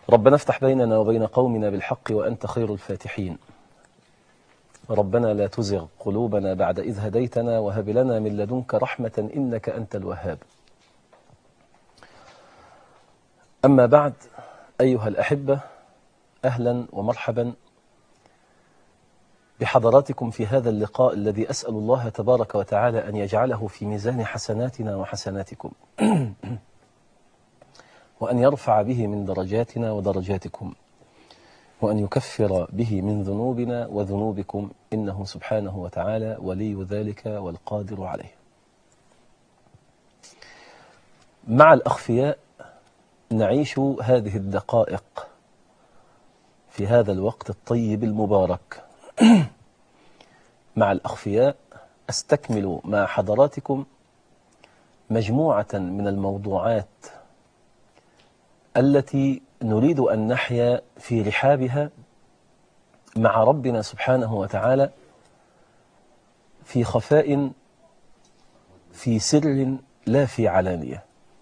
ربنا افتح بيننا وبين قومنا بالحق وأنت خير الفاتحين ربنا لا تزغ قلوبنا بعد إذ هديتنا وهب لنا من لدنك رحمة إنك أنت الوهاب أما بعد أيها الأحبة أهلا ومرحبا بحضراتكم في هذا اللقاء الذي أسأل الله تبارك وتعالى أن يجعله في ميزان حسناتنا وحسناتكم وأن يرفع به من درجاتنا ودرجاتكم وأن يكفر به من ذنوبنا وذنوبكم إنه سبحانه وتعالى ولي ذلك والقادر عليه مع الأخفياء نعيش هذه الدقائق في هذا الوقت الطيب المبارك مع الأخفياء أستكمل مع حضراتكم مجموعة من الموضوعات التي نريد أن نحيا في رحابها مع ربنا سبحانه وتعالى في خفاء في سر لا في علانية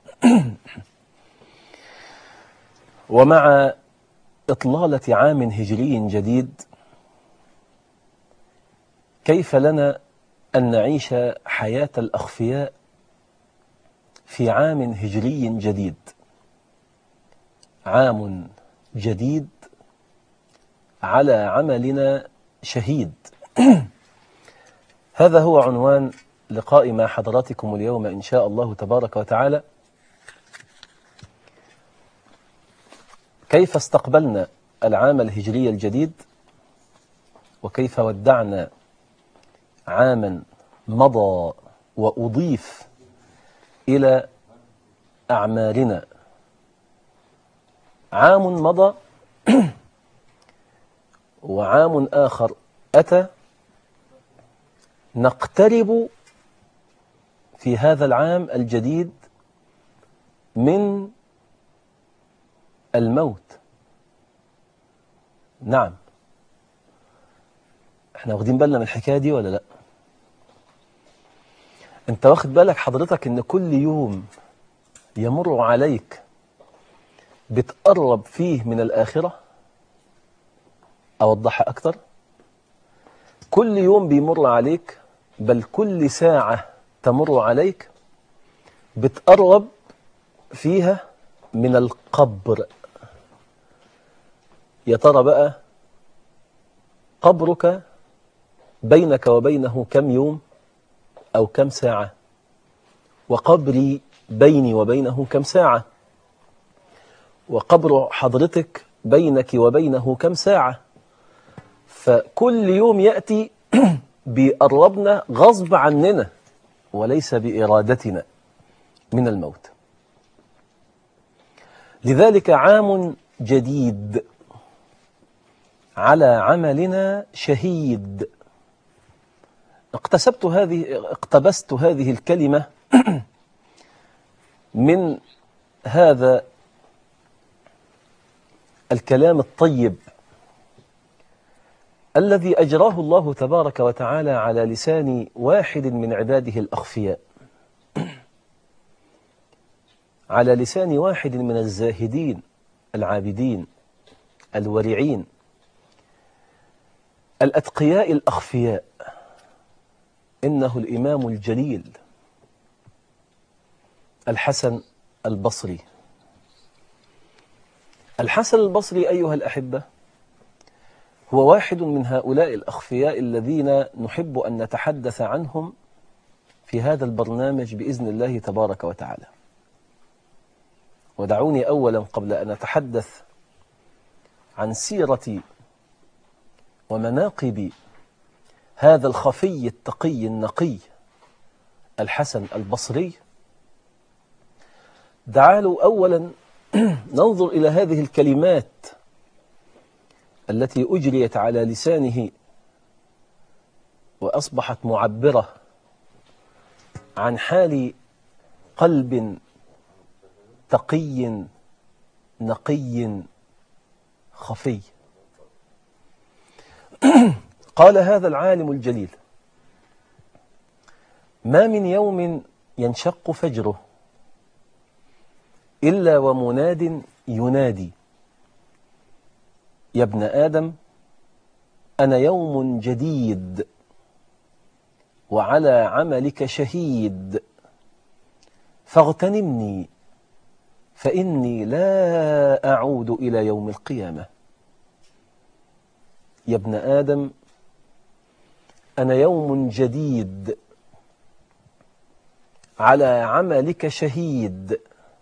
ومع إطلالة عام هجري جديد كيف لنا أن نعيش حياة الأخفياء في عام هجري جديد عام جديد على عملنا شهيد هذا هو عنوان لقاء مع حضراتكم اليوم إن شاء الله تبارك وتعالى كيف استقبلنا العام الهجري الجديد وكيف ودعنا عاما مضى وأضيف إلى أعمالنا عام مضى وعام آخر أتى نقترب في هذا العام الجديد من الموت نعم احنا واخدين بالنا من الحكايه دي ولا لا انت واخد بالك حضرتك ان كل يوم يمر عليك بتقرب فيه من الآخرة أوضحها أكتر كل يوم بيمر عليك بل كل ساعة تمر عليك بتقرب فيها من القبر يا ترى بقى قبرك بينك وبينه كم يوم أو كم ساعة وقبري بيني وبينه كم ساعة وقبر حضرتك بينك وبينه كم ساعة فكل يوم يأتي بيقربنا غصب عننا وليس بإرادتنا من الموت لذلك عام جديد على عملنا شهيد اقتسبت هذه اقتبست هذه الكلمة من هذا الكلام الطيب الذي أجراه الله تبارك وتعالى على لسان واحد من عباده الأخفياء على لسان واحد من الزاهدين العابدين الورعين الأتقياء الأخفياء إنه الإمام الجليل الحسن البصري الحسن البصري أيها الأحبة هو واحد من هؤلاء الأخفياء الذين نحب أن نتحدث عنهم في هذا البرنامج بإذن الله تبارك وتعالى ودعوني أولا قبل أن أتحدث عن سيرة ومناقب هذا الخفي التقي النقي الحسن البصري تعالوا أولا ننظر إلى هذه الكلمات التي أجريت على لسانه وأصبحت معبرة عن حال قلب تقي نقي خفي قال هذا العالم الجليل ما من يوم ينشق فجره إلا ومناد ينادي يا ابن آدم أنا يوم جديد وعلى عملك شهيد فاغتنمني فإني لا أعود إلى يوم القيامة يا ابن آدم أنا يوم جديد على عملك شهيد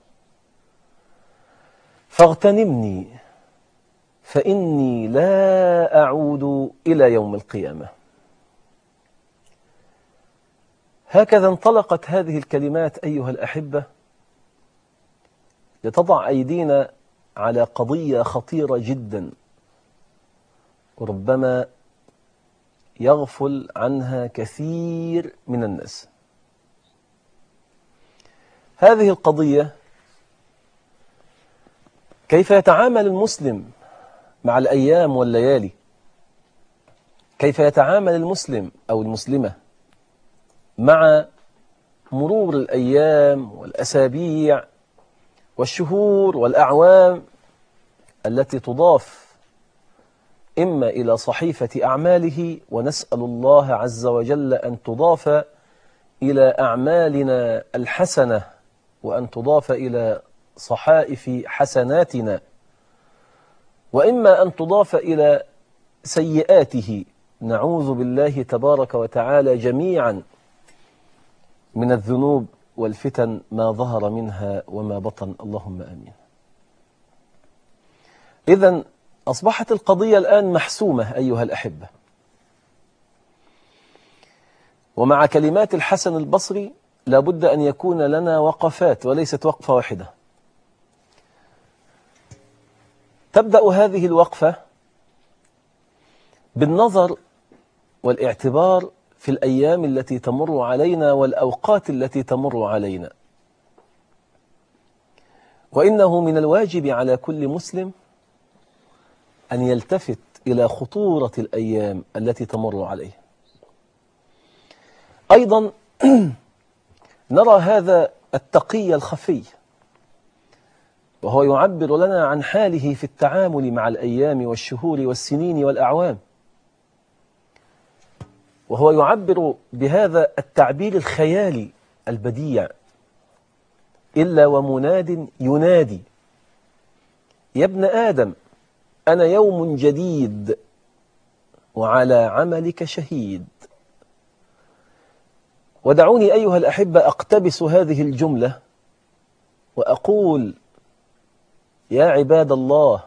فاغتنمني فإني لا أعود إلى يوم القيامة هكذا انطلقت هذه الكلمات أيها الأحبة لتضع أيدينا على قضية خطيرة جدا وربما يغفل عنها كثير من الناس هذه القضية كيف يتعامل المسلم مع الأيام والليالي كيف يتعامل المسلم أو المسلمة مع مرور الأيام والأسابيع والشهور والأعوام التي تضاف إما إلى صحيفة أعماله ونسأل الله عز وجل أن تضاف إلى أعمالنا الحسنة وأن تضاف إلى صحائف حسناتنا وإما أن تضاف إلى سيئاته نعوذ بالله تبارك وتعالى جميعا من الذنوب والفتن ما ظهر منها وما بطن اللهم آمين إذا أصبحت القضية الآن محسومة أيها الأحبة ومع كلمات الحسن البصري لابد أن يكون لنا وقفات وليست وقفة واحدة تبدأ هذه الوقفة بالنظر والاعتبار في الأيام التي تمر علينا والأوقات التي تمر علينا وإنه من الواجب على كل مسلم أن يلتفت إلى خطورة الأيام التي تمر عليه أيضا نرى هذا التقي الخفي وهو يعبر لنا عن حاله في التعامل مع الأيام والشهور والسنين والأعوام وهو يعبر بهذا التعبير الخيالي البديع إلا ومناد ينادي يا ابن آدم أنا يوم جديد وعلى عملك شهيد ودعوني أيها الأحبة أقتبس هذه الجملة وأقول يا عباد الله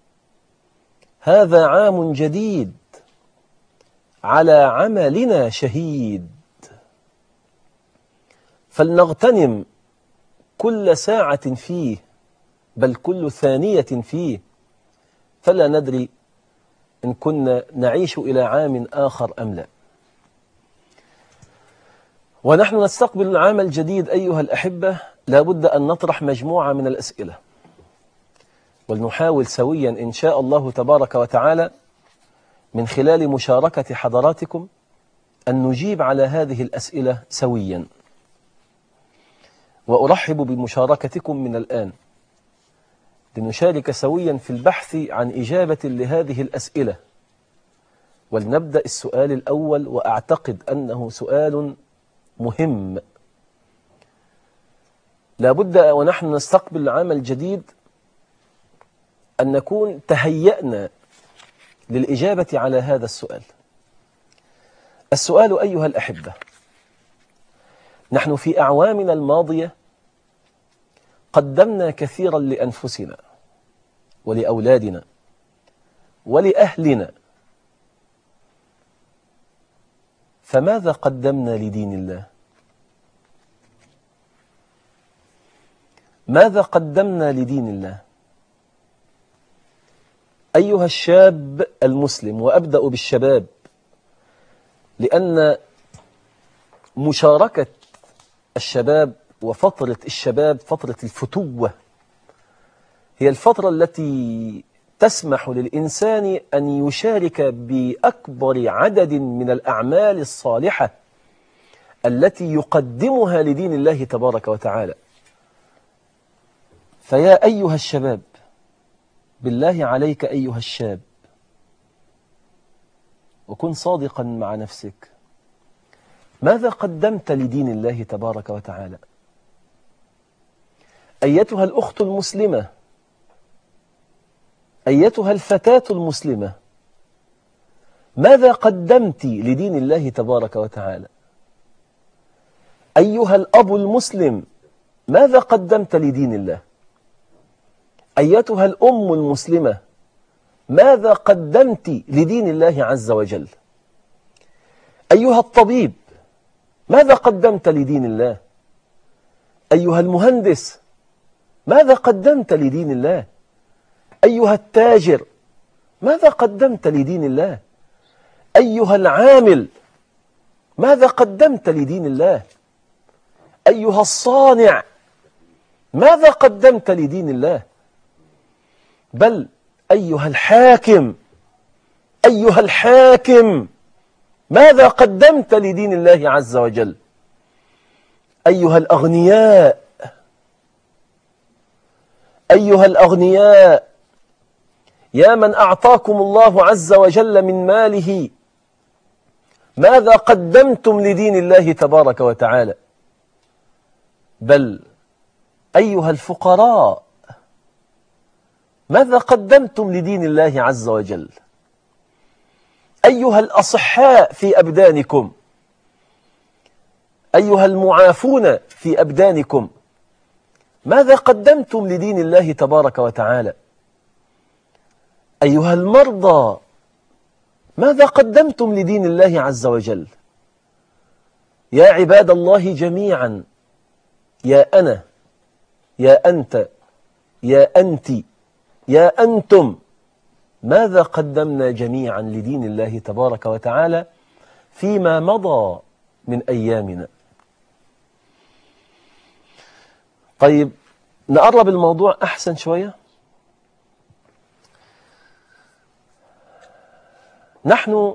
هذا عام جديد على عملنا شهيد فلنغتنم كل ساعة فيه بل كل ثانية فيه فلا ندري إن كنا نعيش إلى عام آخر أم لا ونحن نستقبل العام الجديد أيها الأحبة لابد أن نطرح مجموعة من الأسئلة ولنحاول سويا إن شاء الله تبارك وتعالى من خلال مشاركة حضراتكم أن نجيب على هذه الأسئلة سويا وأرحب بمشاركتكم من الآن لنشارك سويا في البحث عن إجابة لهذه الأسئلة ولنبدأ السؤال الأول وأعتقد أنه سؤال مهم لابد ونحن نستقبل العام الجديد أن نكون تهيأنا للإجابة على هذا السؤال السؤال أيها الأحبة نحن في أعوامنا الماضية قدمنا كثيرا لأنفسنا ولأولادنا ولأهلنا فماذا قدمنا لدين الله ماذا قدمنا لدين الله أيها الشاب المسلم وأبدأ بالشباب لأن مشاركة الشباب وفترة الشباب فترة الفتوة هي الفترة التي تسمح للإنسان أن يشارك بأكبر عدد من الأعمال الصالحة التي يقدمها لدين الله تبارك وتعالى فيا أيها الشباب بالله عليك أيها الشاب وكن صادقا مع نفسك ماذا قدمت لدين الله تبارك وتعالى أيتها الأخت المسلمة أيتها الفتاة المسلمة ماذا قدمت لدين الله تبارك وتعالى أيها الأب المسلم ماذا قدمت لدين الله أيتها الأم المسلمة ماذا قدمت لدين الله عز وجل أيها الطبيب ماذا قدمت لدين الله أيها المهندس ماذا قدمت لدين الله أيها التاجر ماذا قدمت لدين الله أيها العامل ماذا قدمت لدين الله أيها الصانع ماذا قدمت لدين الله بل أيها الحاكم أيها الحاكم ماذا قدمت لدين الله عز وجل أيها الأغنياء أيها الأغنياء يا من أعطاكم الله عز وجل من ماله ماذا قدمتم لدين الله تبارك وتعالى بل أيها الفقراء ماذا قدمتم لدين الله عز وجل أيها الأصحاء في أبدانكم أيها المعافون في أبدانكم ماذا قدمتم لدين الله تبارك وتعالى أيها المرضى ماذا قدمتم لدين الله عز وجل يا عباد الله جميعا يا أنا يا أنت يا أنت يا أنتم ماذا قدمنا جميعا لدين الله تبارك وتعالى فيما مضى من أيامنا طيب نقرب الموضوع أحسن شوية نحن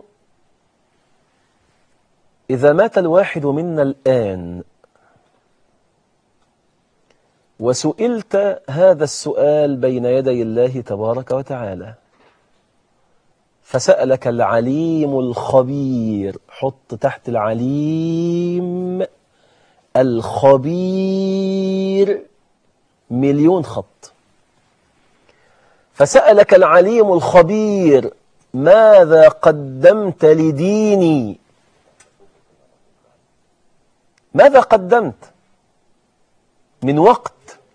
إذا مات الواحد منا الآن وسئلت هذا السؤال بين يدي الله تبارك وتعالى فسألك العليم الخبير حط تحت العليم الخبير مليون خط فسألك العليم الخبير ماذا قدمت لديني ماذا قدمت من وقت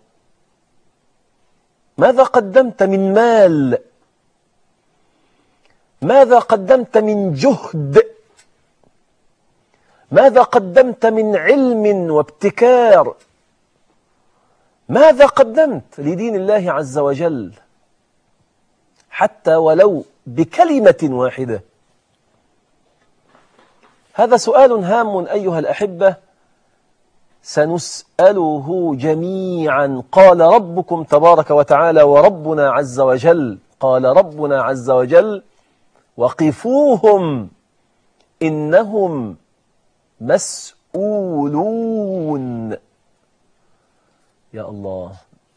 ماذا قدمت من مال ماذا قدمت من جهد ماذا قدمت من علم وابتكار ماذا قدمت لدين الله عز وجل حتى ولو بكلمة واحدة هذا سؤال هام أيها الأحبة سنسأله جميعا قال ربكم تبارك وتعالى وربنا عز وجل قال ربنا عز وجل وقفوهم إنهم مسؤولون يا الله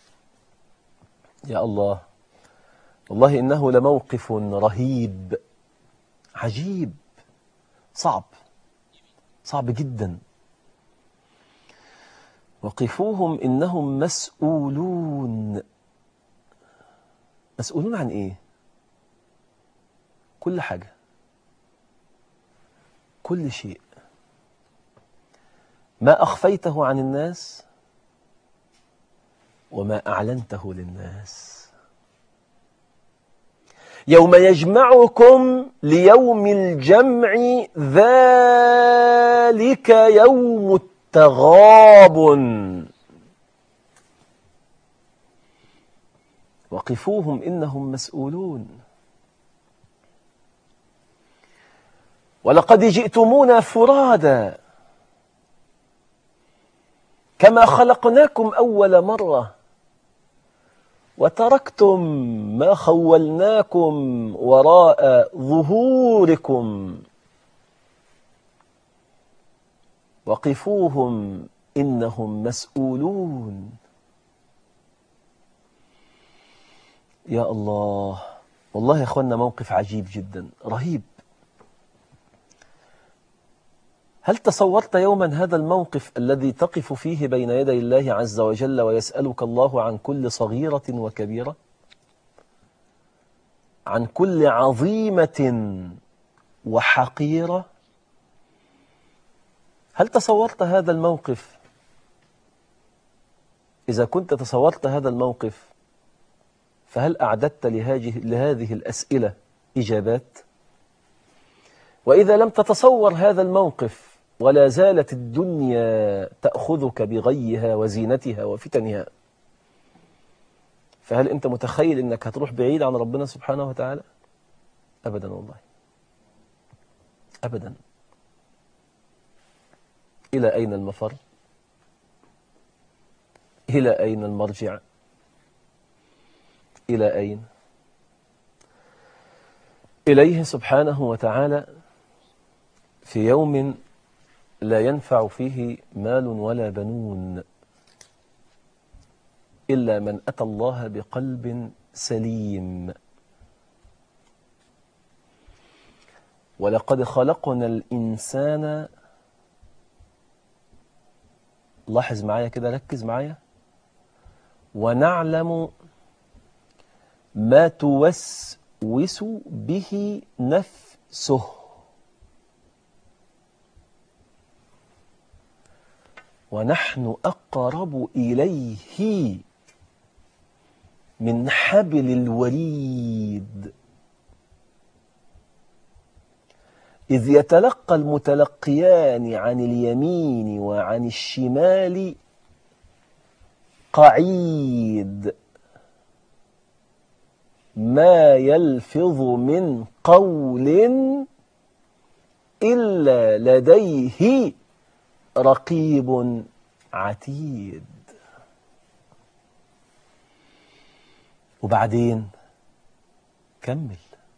يا الله والله إنه لموقف رهيب عجيب صعب صعب جدا وقفوهم إنهم مسؤولون مسؤولون عن إيه؟ كل حاجة كل شيء ما أخفيته عن الناس وما أعلنته للناس يوم يجمعكم ليوم الجمع ذلك يوم التغاب وقفوهم إنهم مسؤولون ولقد جئتمونا فرادا كما خلقناكم أول مرة وتركتم ما خولناكم وراء ظهوركم وقفوهم إنهم مسؤولون يا الله والله يا أخوانا موقف عجيب جدا رهيب هل تصورت يوما هذا الموقف الذي تقف فيه بين يدي الله عز وجل ويسألك الله عن كل صغيرة وكبيرة عن كل عظيمة وحقيرة هل تصورت هذا الموقف إذا كنت تصورت هذا الموقف فهل أعددت لهذه, لهذه الأسئلة إجابات وإذا لم تتصور هذا الموقف ولا زالت الدنيا تأخذك بغيها وزينتها وفتنها فهل أنت متخيل أنك هتروح بعيد عن ربنا سبحانه وتعالى أبدا والله أبدا إلى أين المفر إلى أين المرجع إلى أين إليه سبحانه وتعالى في يوم لا ينفع فيه مال ولا بنون إلا من أتى الله بقلب سليم ولقد خلقنا الإنسان لاحظ معايا كده ركز معايا ونعلم ما توسوس به نفسه ونحن أقرب إليه من حبل الوريد إذ يتلقى المتلقيان عن اليمين وعن الشمال قعيد ما يلفظ من قول إلا لديه رقيب عتيد وبعدين كمل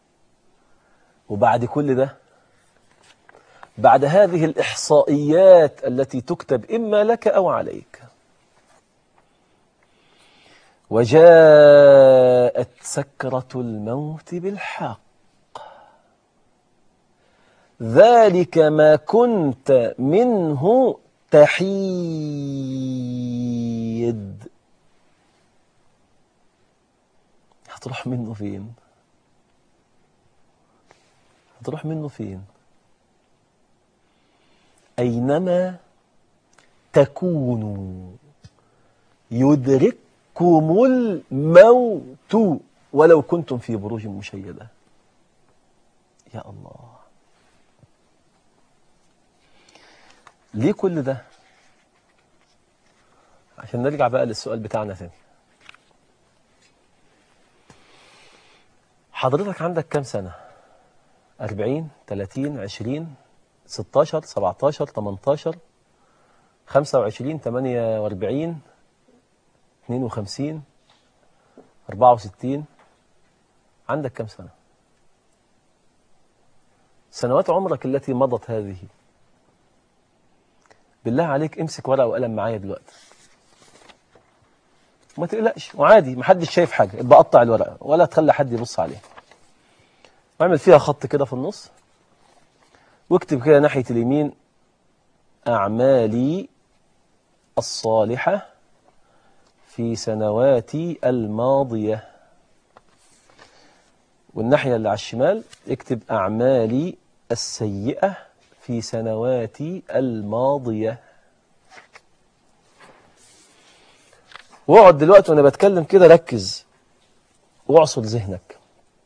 وبعد كل ده بعد هذه الإحصائيات التي تكتب إما لك أو عليك وجاءت سكرة الموت بالحق ذلك ما كنت منه تحيد هتروح منه فين هتروح منه فين أينما تكونوا يدرككم الموت ولو كنتم في بروج مشيدة يا الله ليه كل ده عشان نرجع بقى للسؤال بتاعنا ثاني حضرتك عندك كام سنة 40 30 20 16 17 18 25 48 52 64 عندك كم سنة سنوات عمرك التي مضت هذه بالله عليك امسك ورقة وقلم معايا دلوقتي ما تقلقش وعادي محدش شايف حاجة ابقى قطع الورقة ولا تخلي حد يبص عليها واعمل فيها خط كده في النص واكتب كده ناحية اليمين أعمالي الصالحة في سنواتي الماضية والناحية اللي على الشمال اكتب أعمالي السيئة في سنواتي الماضية واقعد دلوقتي وانا بتكلم كده ركز واعصر ذهنك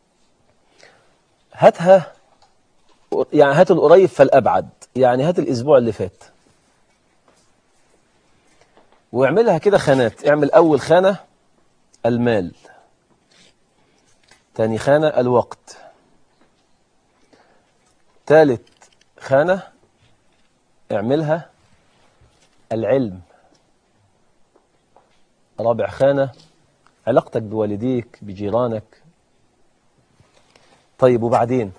هاتها يعني هات القريب فالأبعد يعني هات الأسبوع اللي فات واعملها كده خانات اعمل أول خانة المال تاني خانة الوقت ثالث خانة اعملها العلم رابع خانة علاقتك بوالديك بجيرانك طيب وبعدين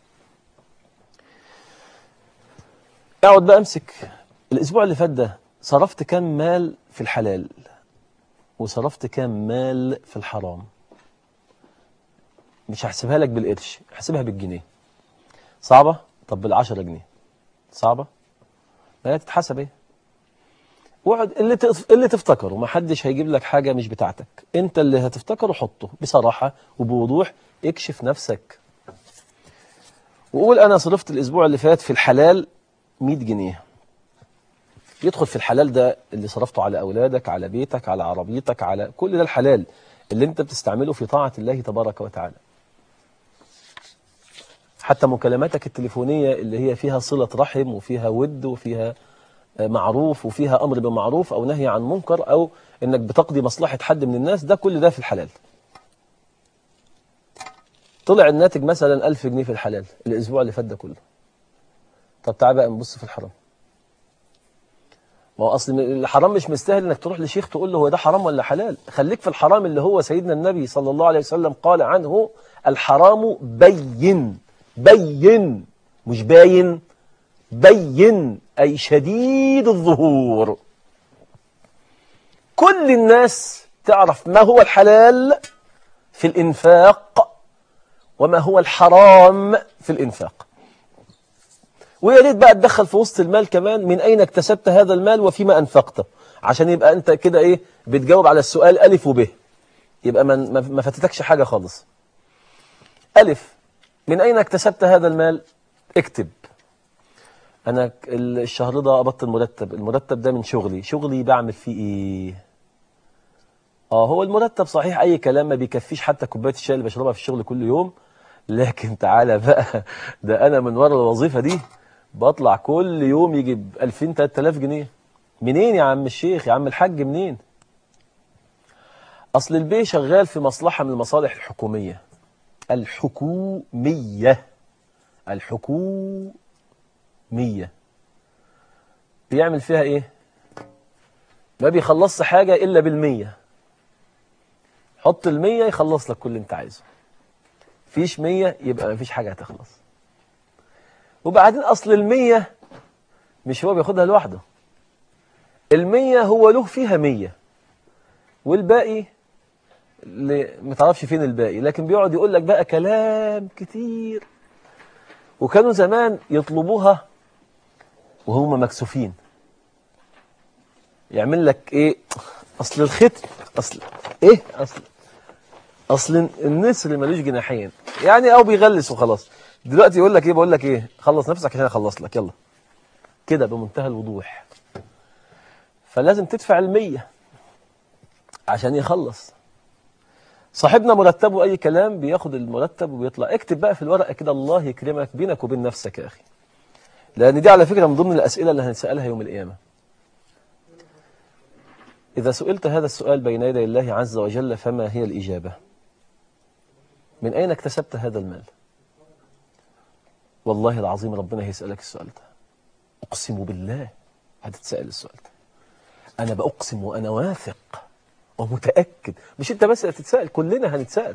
اقعد بقى امسك الاسبوع اللي فات ده صرفت كام مال في الحلال وصرفت كام مال في الحرام مش هحسبها لك بالقرش احسبها بالجنيه صعبة طب بالعشرة جنيه صعبة ما هي تتحسب ايه واقعد اللي تف- اللي تفتكره ما حدش هيجيب لك حاجه مش بتاعتك انت اللي هتفتكره حطه بصراحه وبوضوح اكشف نفسك وقول انا صرفت الاسبوع اللي فات في الحلال 100 جنيه يدخل في الحلال ده اللي صرفته على اولادك على بيتك على عربيتك على كل ده الحلال اللي انت بتستعمله في طاعه الله تبارك وتعالى حتى مكالماتك التليفونيه اللي هي فيها صله رحم وفيها ود وفيها آه، معروف وفيها امر بمعروف او نهي عن منكر او انك بتقضي مصلحه حد من الناس ده كل ده في الحلال طلع الناتج مثلا 1000 جنيه في الحلال الاسبوع اللي فات ده كله طب تعال بقى نبص في الحرام ما هو اصل الحرام مش مستاهل انك تروح لشيخ تقول له هو ده حرام ولا حلال خليك في الحرام اللي هو سيدنا النبي صلى الله عليه وسلم قال عنه الحرام بين بين مش باين بين أي شديد الظهور كل الناس تعرف ما هو الحلال في الإنفاق وما هو الحرام في الإنفاق ويا ريت بقى تدخل في وسط المال كمان من أين اكتسبت هذا المال وفيما أنفقته عشان يبقى أنت كده إيه بتجاوب على السؤال ألف وب يبقى ما ما- ما فاتتكش حاجة خالص ألف من أين اكتسبت هذا المال اكتب أنا ك- ال- الشهر ده قبضت المرتب المرتب ده من شغلي شغلي بعمل فيه إيه اه هو المرتب صحيح اي كلام ما بيكفيش حتى كوبايه الشاي اللي بشربها في الشغل كل يوم لكن تعالى بقى ده انا من ورا الوظيفه دي بطلع كل يوم يجي ب 2000 3000 جنيه منين يا عم الشيخ يا عم الحاج منين اصل البيه شغال في مصلحه من المصالح الحكوميه الحكوميه الحكوميه بيعمل فيها ايه ما بيخلصش حاجه الا بالميه حط المية يخلص لك كل اللي انت عايزه فيش مية يبقى مفيش حاجة هتخلص وبعدين أصل المية مش هو بياخدها لوحده المية هو له فيها مية والباقي اللي متعرفش فين الباقي لكن بيقعد يقول لك بقى كلام كتير وكانوا زمان يطلبوها وهم مكسوفين يعمل لك ايه اصل الختم اصل ايه اصل اصل النسر ملوش جناحين يعني او بيغلس وخلاص دلوقتي يقول لك ايه بقول لك ايه خلص نفسك عشان اخلص لك يلا كده بمنتهى الوضوح فلازم تدفع المية عشان يخلص صاحبنا مرتبه اي كلام بياخد المرتب وبيطلع اكتب بقى في الورقه كده الله يكرمك بينك وبين نفسك يا اخي لان دي على فكره من ضمن الاسئله اللي هنسالها يوم القيامه إذا سئلت هذا السؤال بين يدي الله عز وجل فما هي الإجابة من أين اكتسبت هذا المال والله العظيم ربنا هيسألك السؤال ده أقسم بالله هتتسأل السؤال ده أنا بأقسم وأنا واثق ومتأكد مش أنت بس اللي هتتسأل كلنا هنتسأل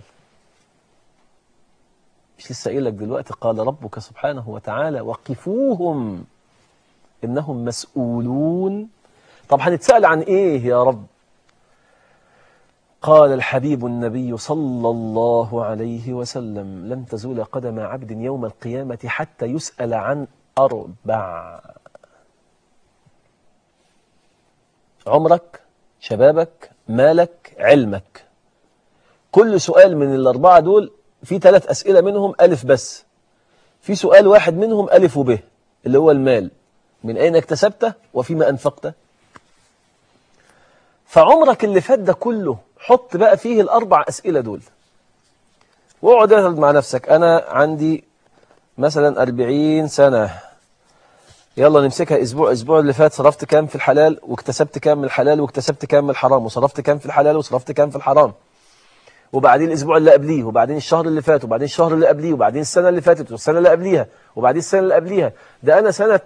مش لسه قايل لك دلوقتي قال ربك سبحانه وتعالى وقفوهم إنهم مسؤولون طب هنتسأل عن إيه يا رب قال الحبيب النبي صلى الله عليه وسلم لن تزول قدم عبد يوم القيامة حتى يسأل عن أربع عمرك شبابك مالك علمك كل سؤال من الأربعة دول في ثلاث أسئلة منهم ألف بس في سؤال واحد منهم ألف وب اللي هو المال من أين اكتسبته وفيما أنفقته فعمرك اللي فات ده كله حط بقى فيه الأربع أسئلة دول واقعد اهرب مع نفسك أنا عندي مثلا أربعين سنة يلا نمسكها أسبوع أسبوع اللي فات صرفت كام في الحلال واكتسبت كام من الحلال واكتسبت كام من الحرام وصرفت كام في الحلال وصرفت كام في الحرام وبعدين الأسبوع اللي قبليه وبعدين الشهر اللي فات وبعدين الشهر اللي قبليه وبعدين السنة اللي فاتت والسنة اللي قبليها وبعدين السنة اللي قبليها ده أنا سنة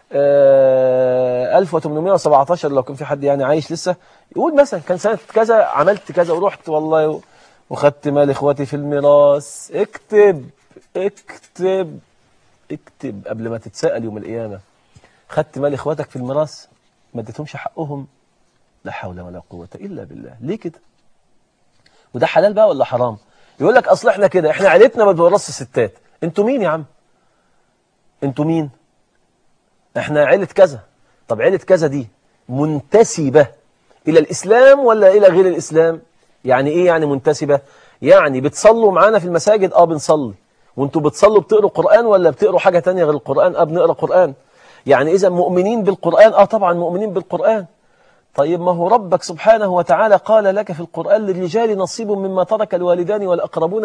آه 1817 لو كان في حد يعني عايش لسه يقول مثلا كان سنة كذا عملت كذا ورحت والله وخدت مال اخواتي في الميراث اكتب اكتب اكتب قبل ما تتسأل يوم القيامة خدت مال اخواتك في الميراث ما اديتهمش حقهم لا حول ولا قوة إلا بالله ليه كده وده حلال بقى ولا حرام يقول لك اصل احنا كده احنا عيلتنا ما بنورثش ستات انتوا مين يا عم انتوا مين احنا عيلة كذا طب عيلة كذا دي منتسبة إلى الإسلام ولا إلى غير الإسلام يعني إيه يعني منتسبة يعني بتصلوا معانا في المساجد آه بنصلي وانتوا بتصلوا بتقروا قرآن ولا بتقروا حاجة تانية غير القرآن آه بنقرأ قرآن يعني إذا مؤمنين بالقرآن آه طبعا مؤمنين بالقرآن طيب ما هو ربك سبحانه وتعالى قال لك في القرآن للرجال نصيب مما ترك الوالدان والأقربون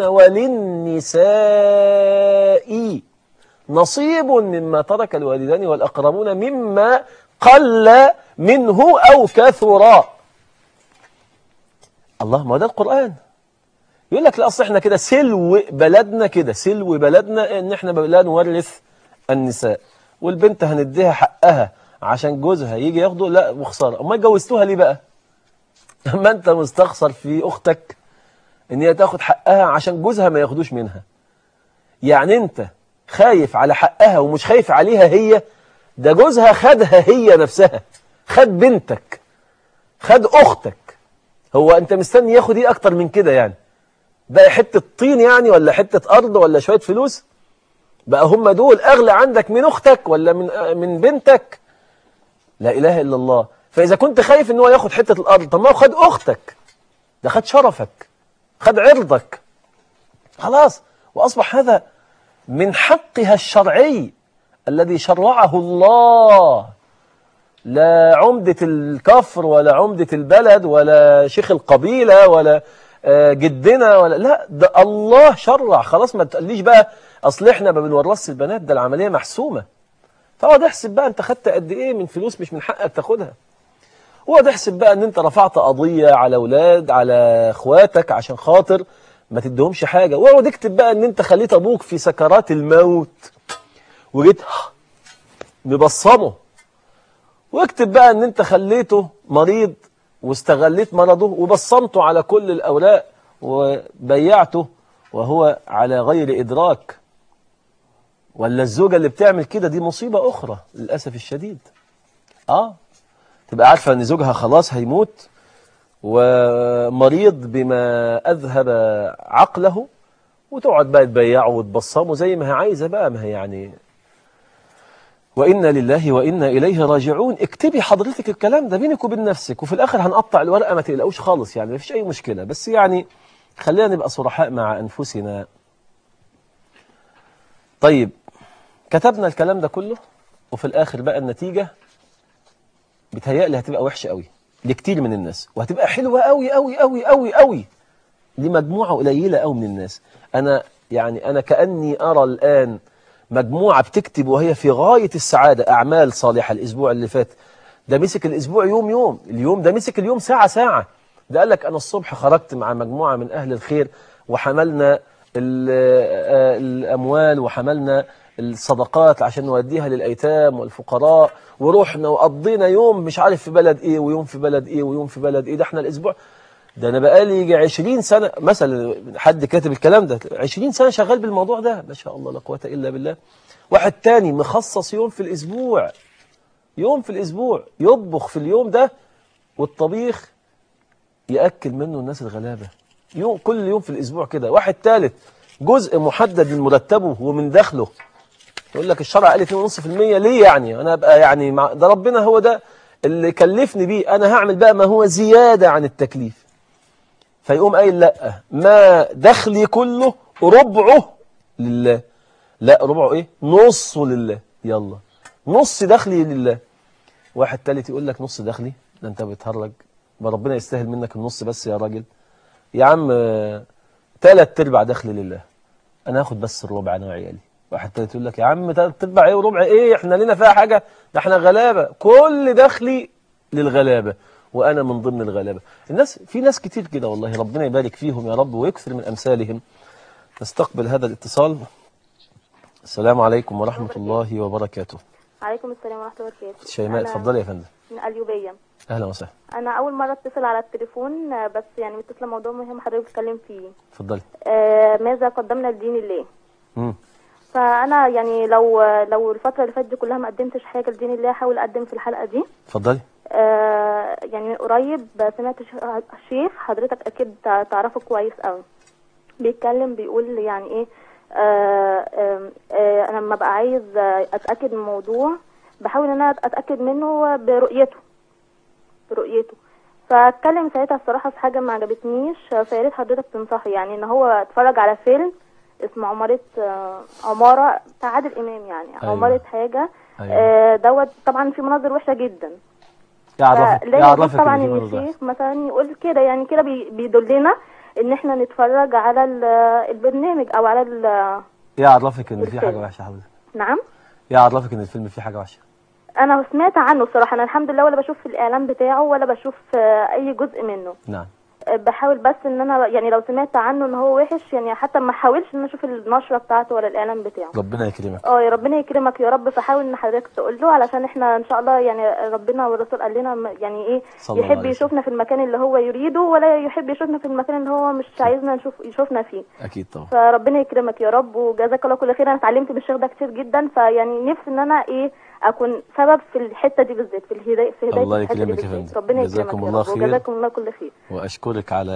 وللنساء نصيب مما ترك الوالدان والأقربون مما قل منه أو كثر الله ما ده القرآن يقول لك لا أصل احنا كده سلو بلدنا كده سلو بلدنا ان احنا لا نورث النساء والبنت هنديها حقها عشان جوزها يجي ياخده لا وخساره امال جوزتوها ليه بقى اما انت مستخسر في اختك ان هي تاخد حقها عشان جوزها ما ياخدوش منها يعني انت خايف على حقها ومش خايف عليها هي ده جوزها خدها هي نفسها خد بنتك خد اختك هو انت مستني ياخد ايه اكتر من كده يعني بقى حتة طين يعني ولا حتة ارض ولا شوية فلوس بقى هم دول اغلى عندك من اختك ولا من من بنتك لا اله الا الله فاذا كنت خايف ان هو ياخد حتة الارض طب ما هو خد اختك ده خد شرفك خد عرضك خلاص واصبح هذا من حقها الشرعي الذي شرعه الله لا عمدة الكفر ولا عمدة البلد ولا شيخ القبيلة ولا جدنا ولا لا ده الله شرع خلاص ما تقليش بقى اصل احنا ما بنورثش البنات ده العملية محسومة فاقعد احسب بقى انت خدت قد ايه من فلوس مش من حقك تاخدها واقعد احسب بقى ان انت رفعت قضية على اولاد على اخواتك عشان خاطر ما تديهمش حاجة واقعد اكتب بقى ان انت خليت ابوك في سكرات الموت وجيت مبصمه واكتب بقى ان انت خليته مريض واستغليت مرضه وبصمته على كل الاوراق وبيعته وهو على غير ادراك ولا الزوجة اللي بتعمل كده دي مصيبة اخرى للأسف الشديد اه تبقى عارفة ان زوجها خلاص هيموت ومريض بما أذهب عقله وتقعد بقى تبيعه وتبصمه زي ما هي عايزة بقى ما هي يعني وإنا لله وإنا إليه راجعون اكتبي حضرتك الكلام ده بينك وبين نفسك وفي الآخر هنقطع الورقة ما تقلقوش خالص يعني ما فيش أي مشكلة بس يعني خلينا نبقى صرحاء مع أنفسنا طيب كتبنا الكلام ده كله وفي الآخر بقى النتيجة بتهيألي هتبقى وحشة قوي لكتير من الناس وهتبقى حلوة قوي قوي قوي قوي قوي لمجموعة قليلة قوي من الناس أنا يعني أنا كأني أرى الآن مجموعة بتكتب وهي في غاية السعادة أعمال صالحة الأسبوع اللي فات ده مسك الأسبوع يوم يوم اليوم ده مسك اليوم ساعة ساعة ده قال لك أنا الصبح خرجت مع مجموعة من أهل الخير وحملنا الأموال وحملنا الصدقات عشان نوديها للأيتام والفقراء ورحنا وقضينا يوم مش عارف في بلد إيه ويوم في بلد إيه ويوم في بلد إيه ده احنا الأسبوع ده أنا بقالي يجي 20 سنة مثلا حد كاتب الكلام ده 20 سنة شغال بالموضوع ده ما شاء الله لا قوة إلا بالله واحد تاني مخصص يوم في الأسبوع يوم في الأسبوع يطبخ في اليوم ده والطبيخ يأكل منه الناس الغلابة يوم كل يوم في الأسبوع كده واحد ثالث جزء محدد من مرتبه ومن دخله يقول لك الشرع قال 2.5% ليه يعني أنا أبقى يعني مع ده ربنا هو ده اللي كلفني بيه أنا هعمل بقى ما هو زيادة عن التكليف فيقوم قايل لا ما دخلي كله ربعه لله لا ربعه ايه نصه لله يلا نص دخلي لله واحد تالت يقول لك نص دخلي ده انت بتهرج ما ربنا يستاهل منك النص بس يا راجل يا عم تلات ارباع دخلي لله انا هاخد بس الربع انا وعيالي واحد تالت يقول لك يا عم تلات ارباع ايه وربع ايه احنا لنا فيها حاجه ده احنا غلابه كل دخلي للغلابه وانا من ضمن الغلابه الناس في ناس كتير كده والله ربنا يبارك فيهم يا رب ويكثر من امثالهم نستقبل هذا الاتصال السلام عليكم ورحمه الله وبركاته عليكم السلام ورحمه الله وبركاته شيماء أنا اتفضلي يا فندم من اليوبيه اهلا وسهلا انا اول مره اتصل على التليفون آه، بس يعني متصله موضوع مهم حضرتك بتتكلم فيه اتفضلي آه، ماذا قدمنا لدين الله امم فانا يعني لو لو الفتره اللي فاتت دي كلها ما قدمتش حاجه لدين الله هحاول اقدم في الحلقه دي اتفضلي آه، يعني من قريب سمعت ش- شيخ حضرتك اكيد تع- تعرفه كويس قوي بيتكلم بيقول يعني ايه آه، آم، آه، انا لما ببقى عايز آه، اتاكد من موضوع بحاول ان انا اتاكد منه برؤيته برؤيته فاتكلم ساعتها الصراحه في حاجه ما عجبتنيش فيا ريت حضرتك تنصحي يعني ان هو اتفرج على فيلم اسمه عمارة آه، عمارة بتاع عادل إمام يعني أيوة. عمارة حاجة أيوة. آه، دوت طبعا في مناظر وحشة جدا يعرفك فلا يجوز يعرفك طبعا إن في ان مرض واحد. الشيخ مثلا يقول كده يعني كده بي- بيدلنا ان احنا نتفرج على ال- البرنامج او على ال- يعرفك إن في حاجة الفيلم. وحشة حضرتك نعم يعرفك إن الفيلم فيه حاجة وحشة انا سمعت عنه الصراحه انا الحمد لله ولا بشوف في الاعلان بتاعه ولا بشوف آه، اي جزء منه نعم آه، بحاول بس ان انا يعني لو سمعت عنه ان هو وحش يعني حتى ما احاولش ان انا اشوف النشره بتاعته ولا الاعلان بتاعه ربنا يكرمك اه يا ربنا يكرمك يا رب فحاول ان حضرتك تقول له علشان احنا ان شاء الله يعني ربنا والرسول قال لنا م- يعني ايه صلى الله يحب عليه يشوفنا في المكان اللي هو يريده ولا يحب يشوفنا في المكان اللي هو مش عايزنا نشوف يشوفنا فيه أكيد طبعا فربنا يكرمك يا رب وجزاك الله كل خير انا اتعلمت من الشيخ ده كتير جدا فيعني نفسي ان انا ايه اكون سبب في الحته دي بالذات في الهدايه في هدايه الله الحتة دي يكرمك يا بالذات. فندم. ربنا جزاكم يكرمك يا الله رب خير. وجزاكم الله كل خير وأشكرك على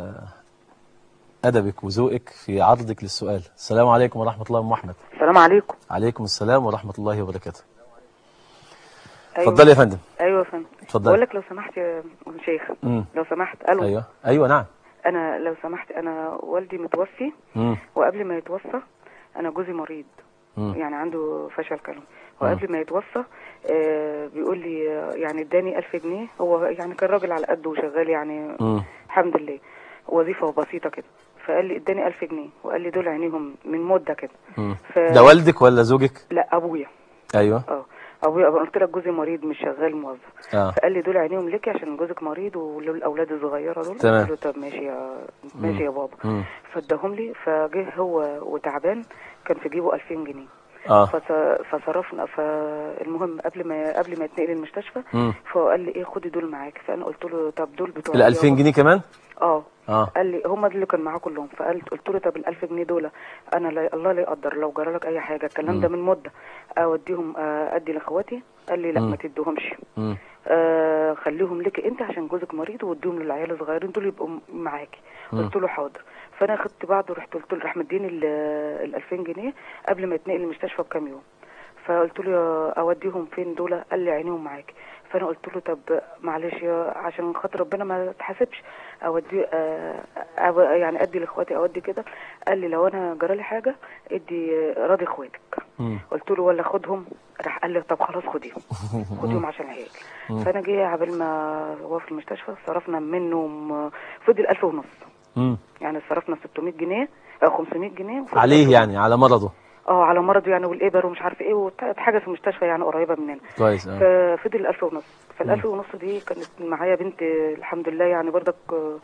أدبك وذوقك في عرضك للسؤال السلام عليكم ورحمة الله أم أحمد السلام عليكم عليكم السلام ورحمة الله وبركاته ايوه اتفضلي يا فندم ايوه يا فندم اتفضلي. بقول لك لو سمحت يا شيخ مم. لو سمحت الو أيوة أيوة نعم انا لو سمحت انا والدي متوفي مم. وقبل ما يتوفى انا جوزي مريض مم. يعني عنده فشل كلوي وقبل ما يتوفى آه بيقول لي آه، يعني اداني ألف جنيه هو يعني كان راجل على قده وشغال يعني مم. الحمد لله وظيفة بسيطة كده فقال لي اداني ألف جنيه وقال لي دول عينيهم من مدة كده مم. ف... ده والدك ولا زوجك لا أبويا أيوة اه ابويا أنا قلت لك جوزي مريض مش شغال موظف آه. فقال لي دول عينيهم ليكي عشان جوزك مريض وله الاولاد الصغيره دول تمام. قلت له طب ماشي يا ماشي يا بابا مم. فاداهم لي فجه هو وتعبان كان في جيبه 2000 جنيه آه فص- فصرفنا فالمهم قبل ما قبل ما يتنقل المستشفى مم. فقال لي ايه خدي دول معاك فانا قلت له طب دول بتوع ال 2000 جنيه كمان اه آه قال لي هم دول اللي كان معاه كلهم فقال قلت له طب ال 1000 جنيه دول انا لا الله لا يقدر لو جرى لك اي حاجه الكلام ده من مده اوديهم آه، ادي لاخواتي قال لي لا مم. ما تديهمش مم. آه خليهم لك انت عشان جوزك مريض واديهم للعيال الصغيرين دول يبقوا م- معاكي قلت له حاضر فانا خدت بعض ورحت قلت له راح مديني ال 2000 جنيه قبل ما يتنقل المستشفى بكام يوم فقلت له يا اوديهم فين دول قال لي عينيهم معاكي فانا قلت له طب معلش يا عشان خاطر ربنا ما تحاسبش اودي آه أو يعني ادي لاخواتي اودي كده قال لي لو انا جرالي حاجه ادي آه، راضي اخواتك مم. قلت له ولا خدهم راح قال لي طب خلاص خديهم خديهم عشان العيال فانا جه عبال ما هو في المستشفى صرفنا منهم فضل 1000 ونص مم. يعني صرفنا 600 جنيه أو 500 جنيه وفضل عليه 1000 يعني على مرضه اه على مرضه يعني والابر ومش عارف ايه وحاجه في المستشفى يعني قريبه مننا كويس آه. ففضل 1000 ونص فال1000 ونص دي كانت معايا بنت الحمد لله يعني برضك آه،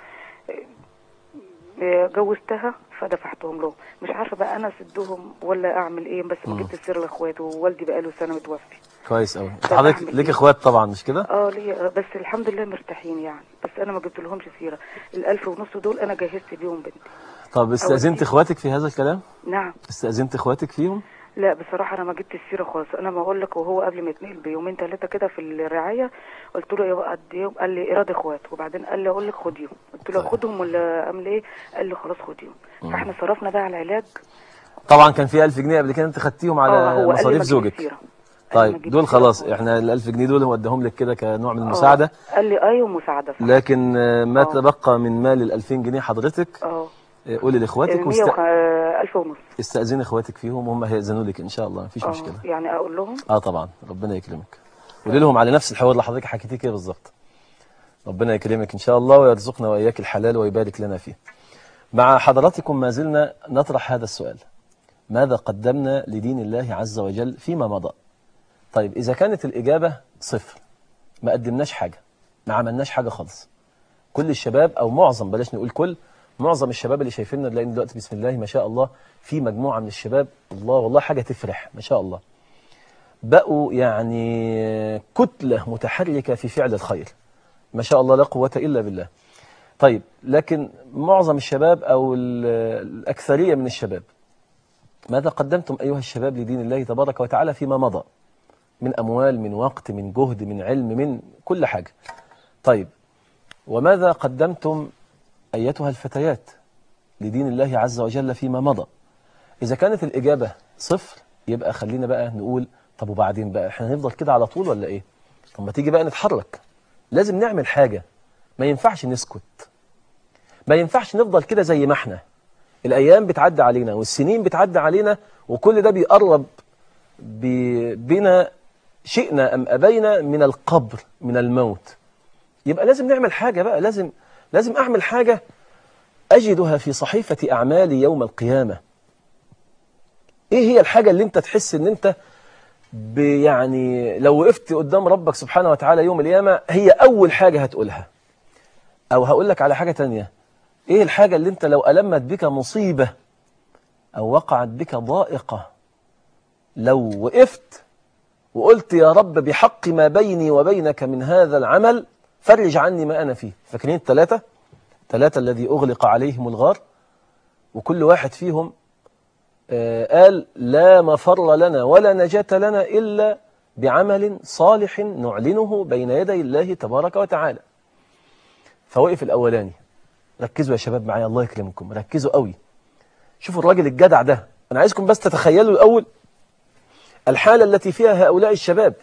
آه، جوزتها فدفعتهم له مش عارفه بقى انا اسدهم ولا اعمل ايه بس ما جبت السيره لاخواته ووالدي بقى له سنه متوفي كويس قوي طب حضرتك أعمل ليك إيه؟ اخوات طبعا مش كده اه ليا بس الحمد لله مرتاحين يعني بس انا ما جبت لهمش سيره الألف ونص دول انا جهزت بيهم بنتي طب استأذنت أودي. اخواتك في هذا الكلام نعم استأذنت اخواتك فيهم لا بصراحة أنا ما جبت السيرة خالص أنا ما أقول لك وهو قبل ما يتنقل بيومين ثلاثة كده في الرعاية قلت له إيه قد إيه قال لي إيراد إخوات وبعدين قال لي أقول لك خديهم قلت له طيب. خدهم ولا أعمل إيه قال لي خلاص خديهم فإحنا صرفنا بقى على العلاج طبعا كان في 1000 جنيه قبل كده انت خدتيهم آه، على هو قال لي ما مصاريف تجيب زوجك السيرة. قال لي ما طيب تجيب دول السيرة خلاص خالص. احنا ال 1000 جنيه دول هو اداهم لك كده كنوع من آه. المساعده قال لي أيوة مساعدة صح لكن آه، ما آه. تبقى من مال ال 2000 جنيه حضرتك اه آه، قولي لاخواتك مية واست... وخ... ألف ونص استأذن اخواتك فيهم وهم هيأذنوا لك ان شاء الله مفيش اه مشكله يعني أقول لهم اه طبعا ربنا يكرمك قولي لهم على نفس الحوار اللي حضرتك حكيتيه كده بالظبط ربنا يكرمك ان شاء الله ويرزقنا واياك الحلال ويبارك لنا فيه مع حضراتكم ما زلنا نطرح هذا السؤال ماذا قدمنا لدين الله عز وجل فيما مضى طيب إذا كانت الإجابة صفر ما قدمناش حاجة ما عملناش حاجة خالص كل الشباب أو معظم بلاش نقول كل معظم الشباب اللي شايفيننا لأن دلوقتي بسم الله ما شاء الله في مجموعة من الشباب الله والله حاجة تفرح ما شاء الله بقوا يعني كتلة متحركة في فعل الخير ما شاء الله لا قوة إلا بالله طيب لكن معظم الشباب أو ال- الأكثرية من الشباب ماذا قدمتم أيها الشباب لدين الله تبارك وتعالى فيما مضى من أموال من وقت من جهد من علم من كل حاجة طيب وماذا قدمتم أيتها الفتيات لدين الله عز وجل فيما مضى إذا كانت الإجابة صفر يبقى خلينا بقى نقول طب وبعدين بقى احنا هنفضل كده على طول ولا ايه طب ما تيجي بقى نتحرك لازم نعمل حاجة ما ينفعش نسكت ما ينفعش نفضل كده زي ما احنا الأيام بتعدي علينا والسنين بتعدي علينا وكل ده بيقرب ب- بنا شئنا أم أبينا من القبر من الموت يبقى لازم نعمل حاجة بقى لازم لازم أعمل حاجة أجدها في صحيفة أعمالي يوم القيامة إيه هي الحاجة اللي أنت تحس إن أنت ب- يعني لو وقفت قدام ربك سبحانه وتعالى يوم القيامة هي أول حاجة هتقولها أو هقول لك على حاجة تانية إيه الحاجة اللي أنت لو ألمت بك مصيبة أو وقعت بك ضائقة لو وقفت وقلت يا رب بحق ما بيني وبينك من هذا العمل فرج عني ما أنا فيه فاكرين الثلاثة ثلاثة الذي أغلق عليهم الغار وكل واحد فيهم آه، قال لا مفر لنا ولا نجاة لنا إلا بعمل صالح نعلنه بين يدي الله تبارك وتعالى فوقف الأولاني ركزوا يا شباب معايا الله يكرمكم ركزوا قوي شوفوا الراجل الجدع ده أنا عايزكم بس تتخيلوا الأول الحالة التي فيها هؤلاء الشباب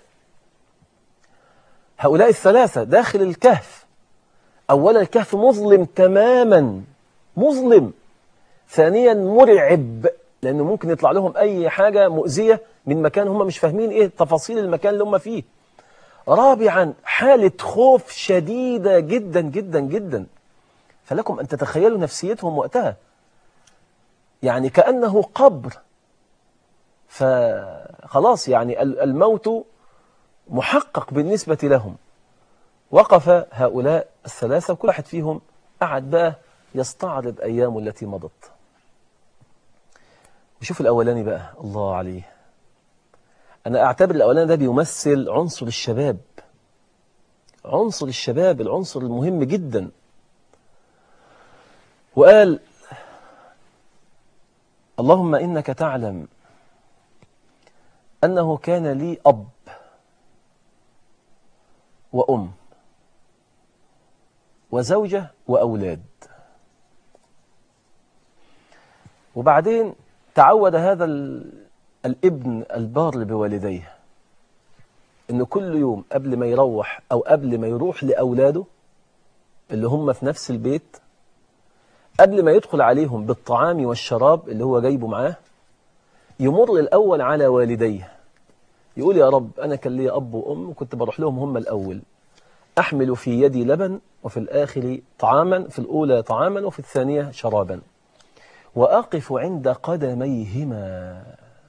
هؤلاء الثلاثة داخل الكهف أولا الكهف مظلم تماما مظلم ثانيا مرعب لأنه ممكن يطلع لهم أي حاجة مؤذية من مكان هم مش فاهمين إيه تفاصيل المكان اللي هم فيه رابعا حالة خوف شديدة جدا جدا جدا فلكم أن تتخيلوا نفسيتهم وقتها يعني كأنه قبر فخلاص يعني ال- الموت محقق بالنسبة لهم وقف هؤلاء الثلاثة وكل واحد فيهم قعد بقى يستعرض أيامه التي مضت وشوف الأولاني بقى الله عليه أنا أعتبر الأولاني ده بيمثل عنصر الشباب عنصر الشباب العنصر المهم جدا وقال اللهم إنك تعلم أنه كان لي أب وأم وزوجة وأولاد وبعدين تعود هذا ال- الابن البار بوالديه انه كل يوم قبل ما يروح او قبل ما يروح لاولاده اللي هم في نفس البيت قبل ما يدخل عليهم بالطعام والشراب اللي هو جايبه معاه يمر الاول على والديه يقول يا رب انا كان لي اب وام وكنت بروح لهم هم الاول احمل في يدي لبن وفي الاخر طعاما في الاولى طعاما وفي الثانيه شرابا وأقف عند قدميهما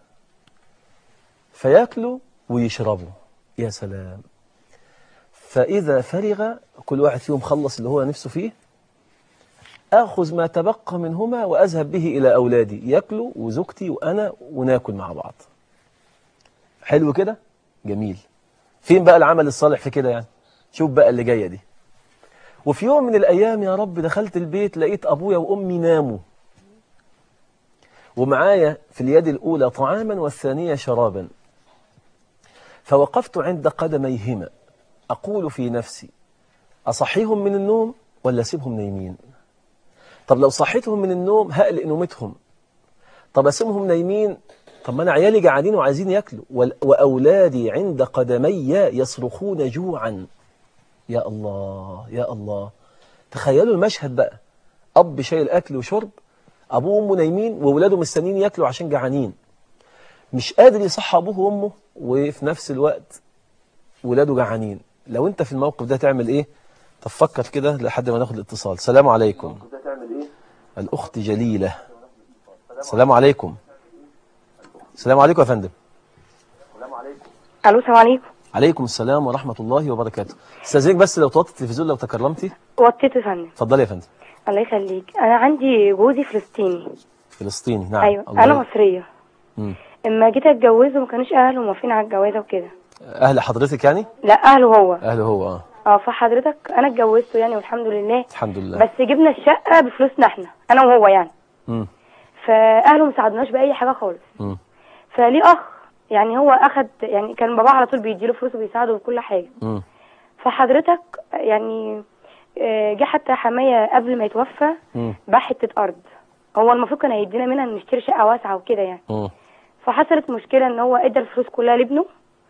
فياكلوا ويشربوا يا سلام فإذا فرغ كل واحد فيهم خلص اللي هو نفسه فيه آخذ ما تبقى منهما وأذهب به إلى أولادي ياكلوا وزوجتي وأنا وناكل مع بعض حلو كده جميل فين بقى العمل الصالح في كده يعني شوف بقى اللي جاية دي وفي يوم من الأيام يا رب دخلت البيت لقيت أبويا وأمي ناموا ومعايا في اليد الأولى طعاما والثانية شرابا فوقفت عند قدميهما أقول في نفسي أصحيهم من النوم ولا أسيبهم نايمين طب لو صحيتهم من النوم هقلق نومتهم طب أسيبهم نايمين طب ما أنا عيالي جعانين وعايزين ياكلوا وال- وأولادي عند قدمي يصرخون جوعا يا الله يا الله تخيلوا المشهد بقى أب شايل أكل وشرب أبوه وأمه نايمين وولاده مستنيين ياكلوا عشان جعانين مش قادر يصحى أبوه وأمه وفي نفس الوقت ولاده جعانين لو أنت في الموقف ده تعمل إيه؟ طب فكر كده لحد ما ناخد الاتصال سلام عليكم الأخت جليلة السلام عليكم السلام عليكم يا فندم الو السلام عليكم عليكم السلام ورحمة الله وبركاته استاذنك بس لو توطي التلفزيون لو تكرمتي وطيت يا فندم اتفضلي يا فندم الله يخليك انا عندي جوزي فلسطيني فلسطيني نعم ايوه الله انا ي- مصريه مم. اما جيت اتجوزه ما كانوش اهله موافقين على الجوازه وكده أهل حضرتك يعني لا اهله هو أهله هو آه اه فحضرتك انا اتجوزته يعني والحمد لله الحمد لله بس جبنا الشقه بفلوسنا احنا انا وهو يعني مم. فاهله ما ساعدوناش باي حاجه خالص مم. فليه اخ يعني هو اخد يعني كان باباه على طول بيديله فلوس وبيساعده بكل حاجه مم. فحضرتك يعني آه، جه حتى حمايه قبل ما يتوفى مم. باع حته ارض هو المفروض كان هيدينا منها نشتري شقه واسعه وكده يعني مم. فحصلت مشكله ان هو ادى الفلوس كلها لابنه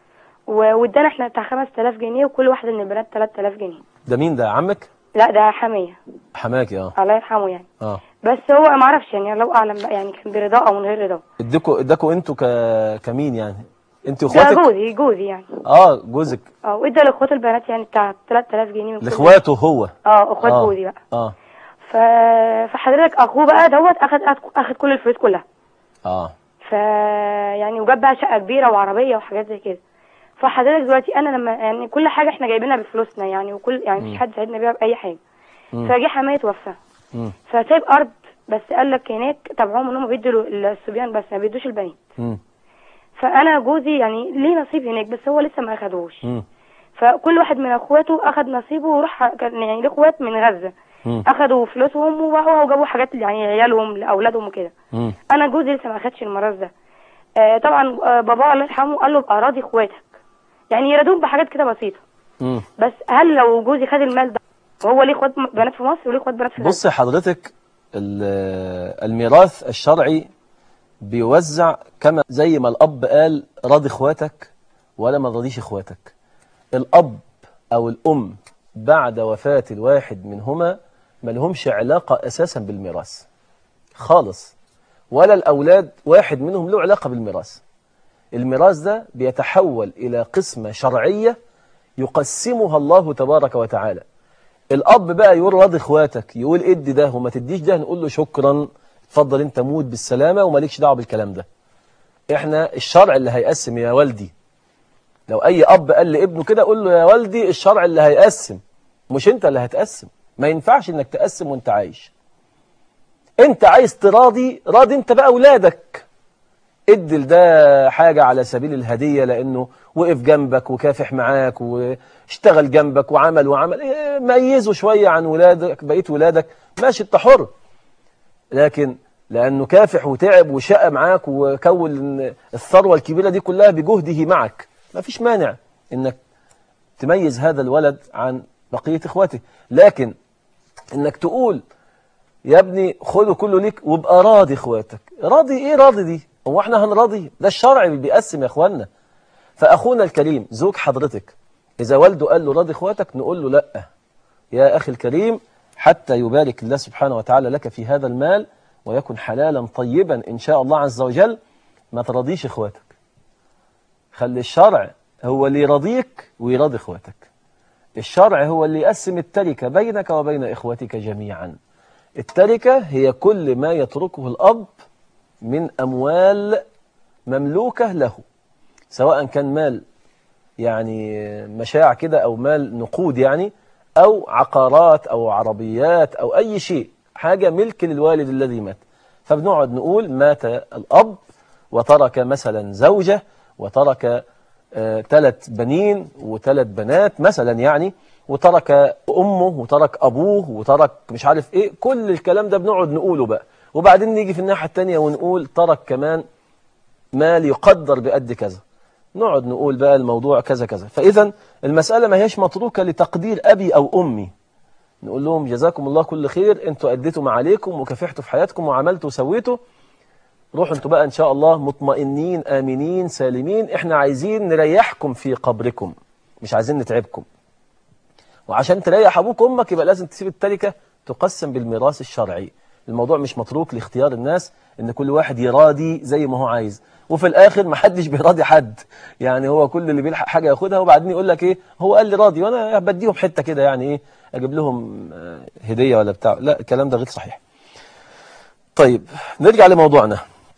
و- وادانا احنا بتاع 5000 جنيه وكل واحده من البنات 3000 جنيه ده مين ده عمك لا ده حميه حماكي اه الله يرحمه يعني اه بس هو ما اعرفش يعني الله اعلم بقى يعني كان برضاه او من غير رضاه اديكوا اداكوا انتوا ك... كمين يعني انت ده واخواتك جوزي جوزي يعني اه جوزك اه وادى لاخوات البنات يعني بتاع 3000 جنيه من كل لاخواته هو اه اخوات آه. جوزي بقى اه ف... فحضرتك اخوه بقى دوت اخد اخد كل الفلوس كلها اه ف يعني وجاب بقى شقه كبيره وعربيه وحاجات زي كده فحضرتك دلوقتي انا لما يعني كل حاجه احنا جايبينها بفلوسنا يعني وكل يعني مفيش حد ساعدنا بيها باي حاجه مم. فجه حمايه توفى مم. فسايب ارض بس قال لك هناك تبعهم ان هم بيدوا الصبيان بس ما بيدوش البنات مم. فانا جوزي يعني ليه نصيب هناك بس هو لسه ما اخدوش مم. فكل واحد من اخواته اخد نصيبه وراح كان يعني ليه اخوات من غزه مم. اخدوا فلوسهم وراحوا وجابوا حاجات يعني عيالهم لاولادهم وكده مم. انا جوزي لسه ما اخدش الميراث ده آه طبعا آه بابا الله يرحمه قال له ابقى راضي اخواتك يعني يرضوك بحاجات كده بسيطه مم. بس هل لو جوزي خد المال ده وهو ليه اخوات بنات في مصر وليه اخوات بنات في غزه بص حضرتك ال- الميراث الشرعي بيوزع كما زي ما الأب قال راضي اخواتك ولا ما راضيش اخواتك الأب أو الأم بعد وفاة الواحد منهما ما لهمش علاقة أساسا بالميراث خالص ولا الأولاد واحد منهم له علاقة بالميراث الميراث ده بيتحول إلى قسمة شرعية يقسمها الله تبارك وتعالى الاب بقى يقول راضي اخواتك يقول ادي ده وما تديش ده نقول له شكرا اتفضل انت موت بالسلامه ومالكش دعوه بالكلام ده احنا الشرع اللي هيقسم يا والدي لو اي اب قال لابنه كده قول له يا والدي الشرع اللي هيقسم مش انت اللي هتقسم ما ينفعش انك تقسم وانت عايش انت عايز تراضي راضي انت بقى اولادك ادي لده حاجة على سبيل الهدية لأنه وقف جنبك وكافح معاك واشتغل جنبك وعمل وعمل إيه، ميزه شوية عن ولادك بقية ولادك ماشي انت حر لكن لأنه كافح وتعب وشقى معاك وكون الثروة الكبيرة دي كلها بجهده معك ما فيش مانع انك تميز هذا الولد عن بقية اخواته لكن انك تقول يا ابني خده كله ليك وابقى راضي اخواتك راضي ايه راضي دي هو احنا هنراضي ده الشرع اللي بيقسم يا اخوانا فاخونا الكريم زوج حضرتك اذا والده قال له راضي اخواتك نقول له لا يا اخي الكريم حتى يبارك الله سبحانه وتعالى لك في هذا المال ويكن حلالا طيبا ان شاء الله عز وجل ما تراضيش اخواتك خلي الشرع هو اللي يراضيك ويراضي اخواتك الشرع هو اللي يقسم التركه بينك وبين اخوتك جميعا التركة هي كل ما يتركه الأب من أموال مملوكة له سواء كان مال يعني مشاع كده أو مال نقود يعني أو عقارات أو عربيات أو أي شيء حاجة ملك للوالد الذي مات فبنقعد نقول مات الأب وترك مثلا زوجة وترك ثلاث بنين وثلاث بنات مثلا يعني وترك أمه وترك أبوه وترك مش عارف إيه كل الكلام ده بنقعد نقوله بقى وبعدين نيجي في الناحية التانية ونقول ترك كمان مال يقدر بقد كذا نقعد نقول بقى الموضوع كذا كذا فإذا المسألة ما هيش متروكة لتقدير أبي أو أمي نقول لهم جزاكم الله كل خير انتوا أديتوا ما عليكم وكافحتوا في حياتكم وعملتوا وسويتوا روحوا انتوا بقى إن شاء الله مطمئنين آمنين سالمين احنا عايزين نريحكم في قبركم مش عايزين نتعبكم وعشان تريح أبوك وأمك يبقى لازم تسيب التركة تقسم بالميراث الشرعي الموضوع مش متروك لاختيار الناس ان كل واحد يراضي زي ما هو عايز وفي الاخر ما حدش بيراضي حد يعني هو كل اللي بيلحق حاجه ياخدها وبعدين يقول لك ايه هو قال لي راضي وانا بديهم حته كده يعني ايه اجيب لهم آه، هديه ولا بتاع لا الكلام ده غير صحيح طيب نرجع لموضوعنا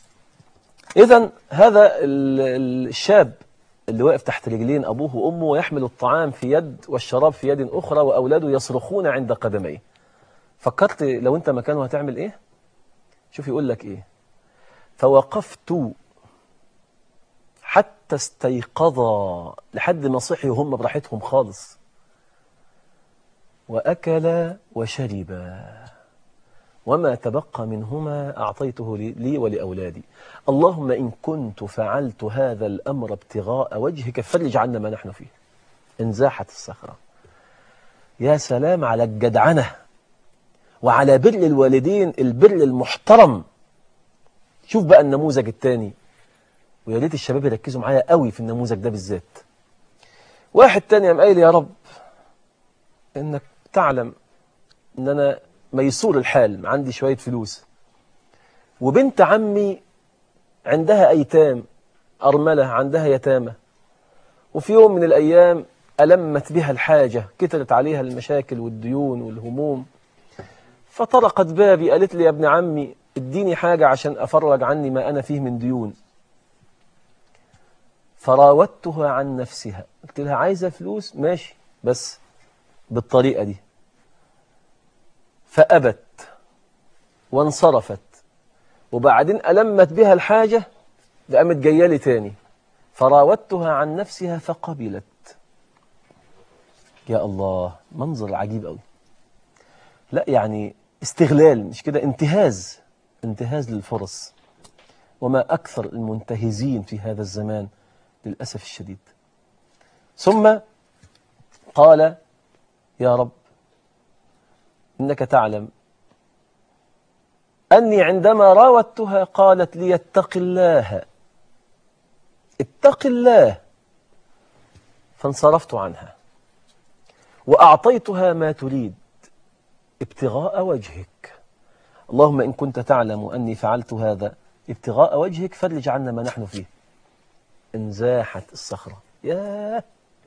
اذا هذا ال- الشاب اللي واقف تحت رجلين ابوه وامه ويحمل الطعام في يد والشراب في يد اخرى واولاده يصرخون عند قدميه فكرت لو انت مكانه هتعمل ايه شوف يقول لك ايه فوقفت حتى استيقظا لحد ما صحيوا هم براحتهم خالص وأكل وشربا وما تبقى منهما أعطيته لي لي ولأولادي اللهم إن كنت فعلت هذا الأمر ابتغاء وجهك فرج عنا ما نحن فيه انزاحت الصخرة يا سلام على الجدعنة وعلى بر الوالدين البر المحترم شوف بقى النموذج الثاني ويا ريت الشباب يركزوا معايا قوي في النموذج ده بالذات واحد تاني قام قايل يا رب انك تعلم ان انا ميسور الحال عندي شويه فلوس وبنت عمي عندها ايتام ارمله عندها يتامى وفي يوم من الايام المت بها الحاجه كترت عليها المشاكل والديون والهموم فطرقت بابي قالت لي يا ابن عمي اديني حاجه عشان افرج عني ما انا فيه من ديون فراودتها عن نفسها قلت لها عايزه فلوس ماشي بس بالطريقه دي فابت وانصرفت وبعدين ألمت بها الحاجة قامت جايه لي تاني فراودتها عن نفسها فقبلت يا الله منظر عجيب قوي لا يعني استغلال مش كده انتهاز انتهاز للفرص وما أكثر المنتهزين في هذا الزمان للأسف الشديد ثم قال يا رب إنك تعلم أني عندما راودتها قالت لي اتق الله اتق الله فانصرفت عنها وأعطيتها ما تريد ابتغاء وجهك اللهم إن كنت تعلم أني فعلت هذا ابتغاء وجهك فرج عنا ما نحن فيه انزاحت الصخرة يا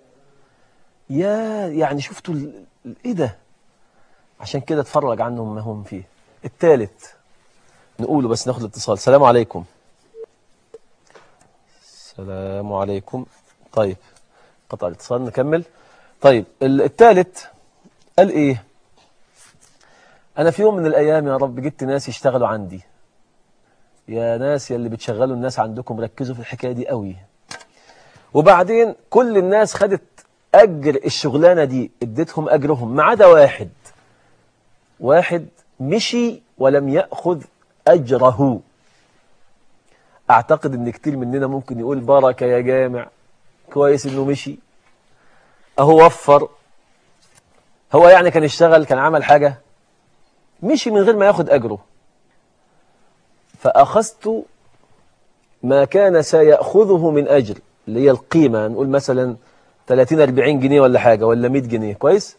يا يعني شفتوا ال- ال- ايه ده عشان كده اتفرج عنهم ما هم فيه الثالث نقوله بس ناخد الاتصال السلام عليكم السلام عليكم طيب قطع الاتصال نكمل طيب ال- الثالث قال ايه انا في يوم من الايام يا رب جبت ناس يشتغلوا عندي يا ناس يا اللي بتشغلوا الناس عندكم ركزوا في الحكايه دي قوي وبعدين كل الناس خدت اجر الشغلانه دي اديتهم اجرهم ما عدا واحد واحد مشي ولم ياخذ اجره اعتقد ان كتير مننا ممكن يقول بركه يا جامع كويس انه مشي اهو وفر هو يعني كان يشتغل كان عمل حاجه مشي من غير ما ياخد اجره فاخذت ما كان سيأخذه من أجر اللي هي القيمة نقول مثلا 30 40 جنيه ولا حاجة ولا 100 جنيه كويس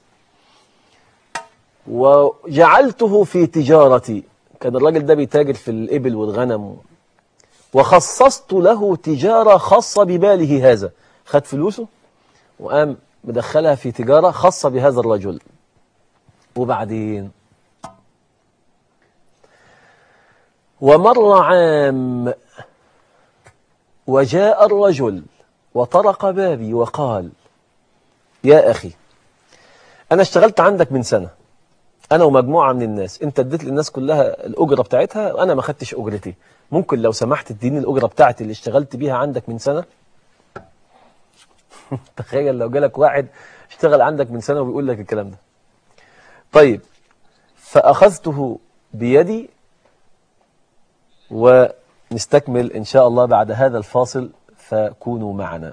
وجعلته في تجارتي كان الراجل ده بيتاجر في الإبل والغنم وخصصت له تجارة خاصة بباله هذا خد فلوسه وقام مدخلها في تجارة خاصة بهذا الرجل وبعدين ومر عام وجاء الرجل وطرق بابي وقال يا أخي أنا اشتغلت عندك من سنة أنا ومجموعة من الناس أنت اديت للناس كلها الأجرة بتاعتها وأنا ما خدتش أجرتي ممكن لو سمحت تديني الأجرة بتاعتي اللي اشتغلت بيها عندك من سنة تخيل لو جالك واحد اشتغل عندك من سنة وبيقول لك الكلام ده طيب فأخذته بيدي ونستكمل إن شاء الله بعد هذا الفاصل فكونوا معنا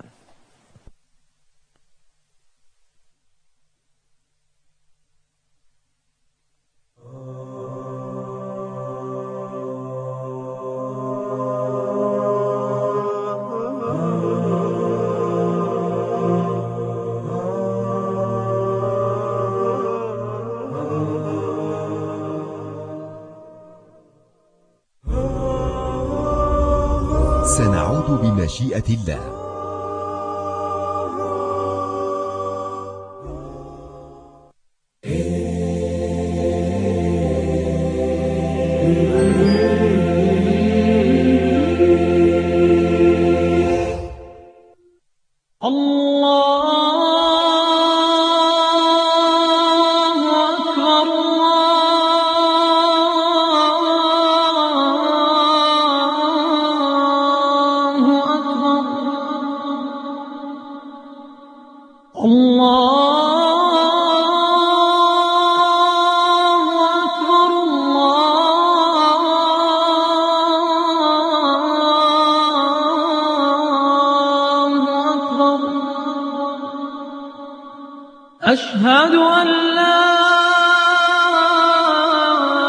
سنعود بمشيئة الله الله أكبر الله أكبر الله أكبر الله أكبر أشهد أن لا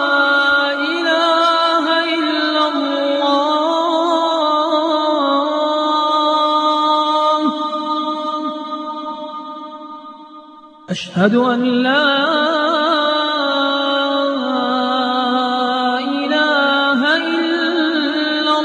إله إلا الله أشهد أن لا إله إلا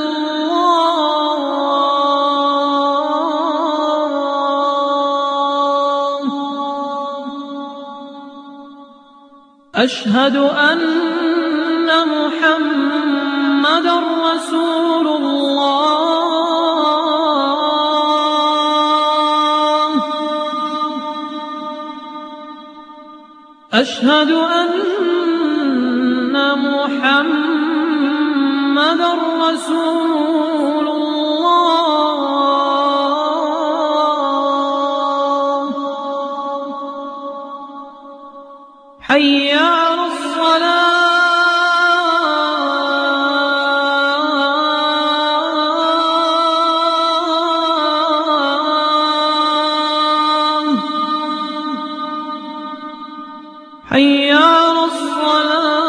الله أشهد أن محمد رسول الله أشهد أن محمد رسول الله حي على الصلاة حي على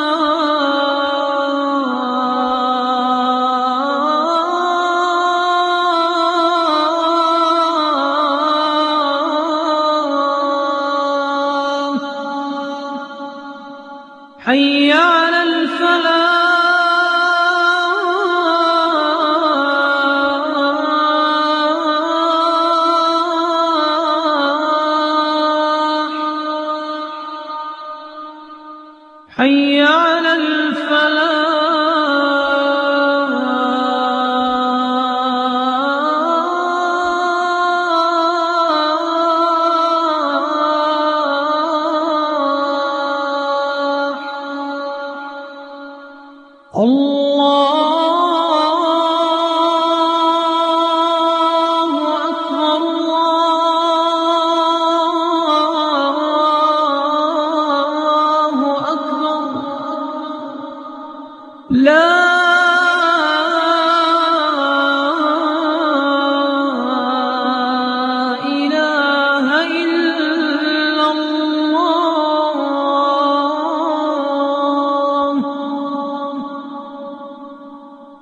الصلاة حي على الفلاح حي على الفلاح الله أكبر الله أكبر لا إله إلا الله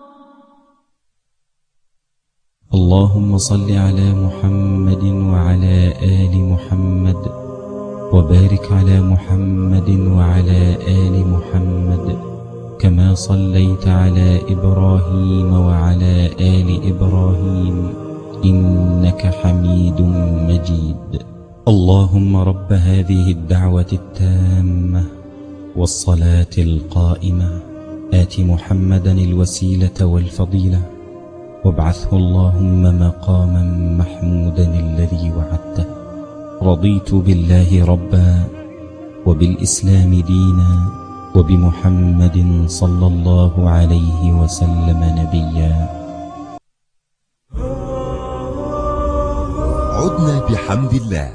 اللهم صل على محمد وعلى آل محمد وبارك على محمد وعلى آل محمد كما صليت على إبراهيم وعلى آل إبراهيم إنك حميد مجيد اللهم رب هذه الدعوة التامة والصلاة القائمة آت محمدا الوسيلة والفضيلة وابعثه اللهم مقاما محمودا الذي وعدته رضيت بالله ربا وبالإسلام دينا وبمحمد صلى الله عليه وسلم نبيا عدنا بحمد الله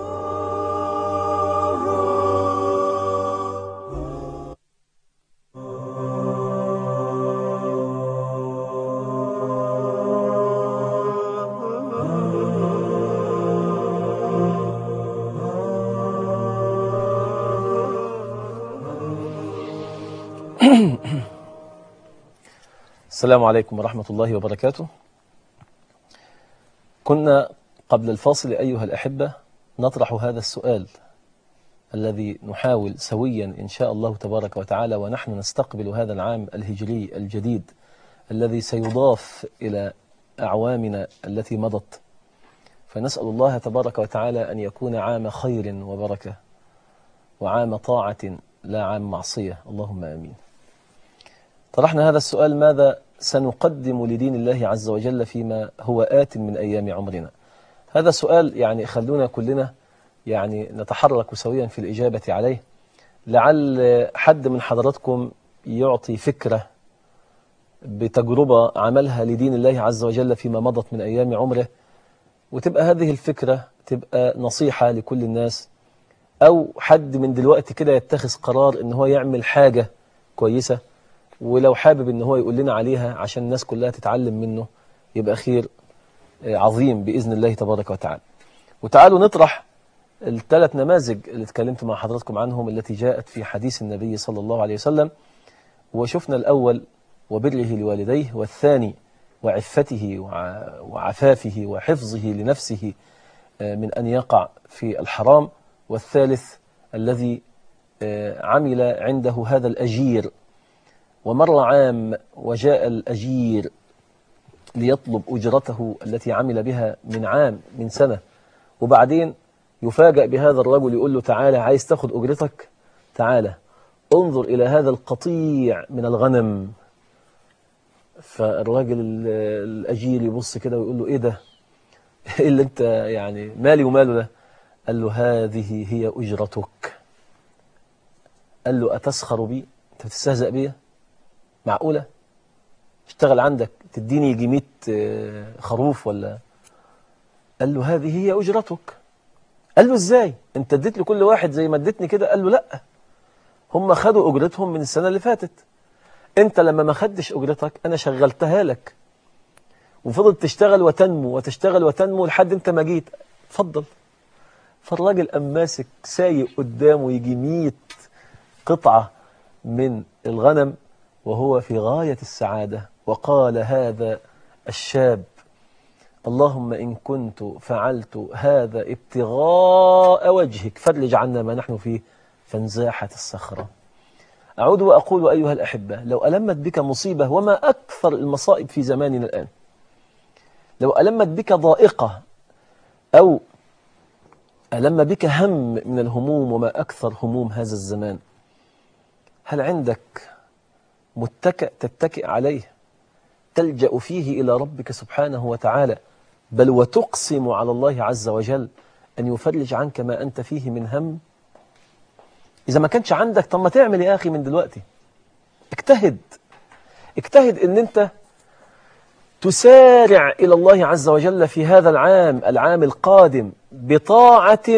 السلام عليكم ورحمة الله وبركاته كنا قبل الفاصل أيها الأحبة نطرح هذا السؤال الذي نحاول سويا إن شاء الله تبارك وتعالى ونحن نستقبل هذا العام الهجري الجديد الذي سيضاف إلى أعوامنا التي مضت فنسأل الله تبارك وتعالى أن يكون عام خير وبركة وعام طاعة لا عام معصية اللهم آمين طرحنا هذا السؤال ماذا سنقدم لدين الله عز وجل فيما هو آت من أيام عمرنا هذا سؤال يعني خلونا كلنا يعني نتحرك سويا في الإجابة عليه لعل حد من حضراتكم يعطي فكرة بتجربة عملها لدين الله عز وجل فيما مضت من أيام عمره وتبقى هذه الفكرة تبقى نصيحة لكل الناس أو حد من دلوقتي كده يتخذ قرار إن هو يعمل حاجة كويسة ولو حابب إن هو يقول لنا عليها عشان الناس كلها تتعلم منه يبقى خير عظيم بإذن الله تبارك وتعالى وتعالوا نطرح الثلاث نماذج اللي اتكلمت مع حضراتكم عنهم التي جاءت في حديث النبي صلى الله عليه وسلم وشفنا الأول وبره لوالديه والثاني وعفته وعفافه وحفظه لنفسه من أن يقع في الحرام والثالث الذي آه، عمل عنده هذا الأجير ومر عام وجاء الأجير ليطلب أجرته التي عمل بها من عام من سنة وبعدين يفاجأ بهذا الرجل يقول له تعالى عايز تاخد أجرتك تعالى انظر إلى هذا القطيع من الغنم فالراجل ال- الأجير يبص كده ويقول له إيه ده إيه اللي أنت يعني مالي وماله ده قال له هذه هي أجرتك قال له أتسخر بي أنت بتستهزأ بيا معقولة اشتغل عندك تديني يجي 100 آه، خروف ولا قال له هذه هي أجرتك قال له ازاي انت اديت لكل واحد زي ما اديتني كده قال له لا هم خدوا اجرتهم من السنة اللي فاتت انت لما ما خدتش اجرتك انا شغلتها لك وفضلت تشتغل وتنمو وتشتغل وتنمو لحد انت ما جيت اتفضل فالراجل قام ماسك سايق قدامه يجي 100 قطعة من الغنم وهو في غاية السعادة وقال هذا الشاب اللهم إن كنت فعلت هذا ابتغاء وجهك فرج عنا ما نحن فيه فانزاحت الصخرة أعود وأقول أيها الأحبة لو ألمت بك مصيبة وما أكثر المصائب في زماننا الآن لو ألمت بك ضائقة أو ألم بك هم من الهموم وما أكثر هموم هذا الزمان هل عندك متكئ تتكئ عليه تلجأ فيه إلى ربك سبحانه وتعالى بل وتقسم على الله عز وجل أن يفرج عنك ما أنت فيه من هم إذا ما كانش عندك طب ما تعمل يا أخي من دلوقتي اجتهد اجتهد أن أنت تسارع إلى الله عز وجل في هذا العام العام القادم بطاعة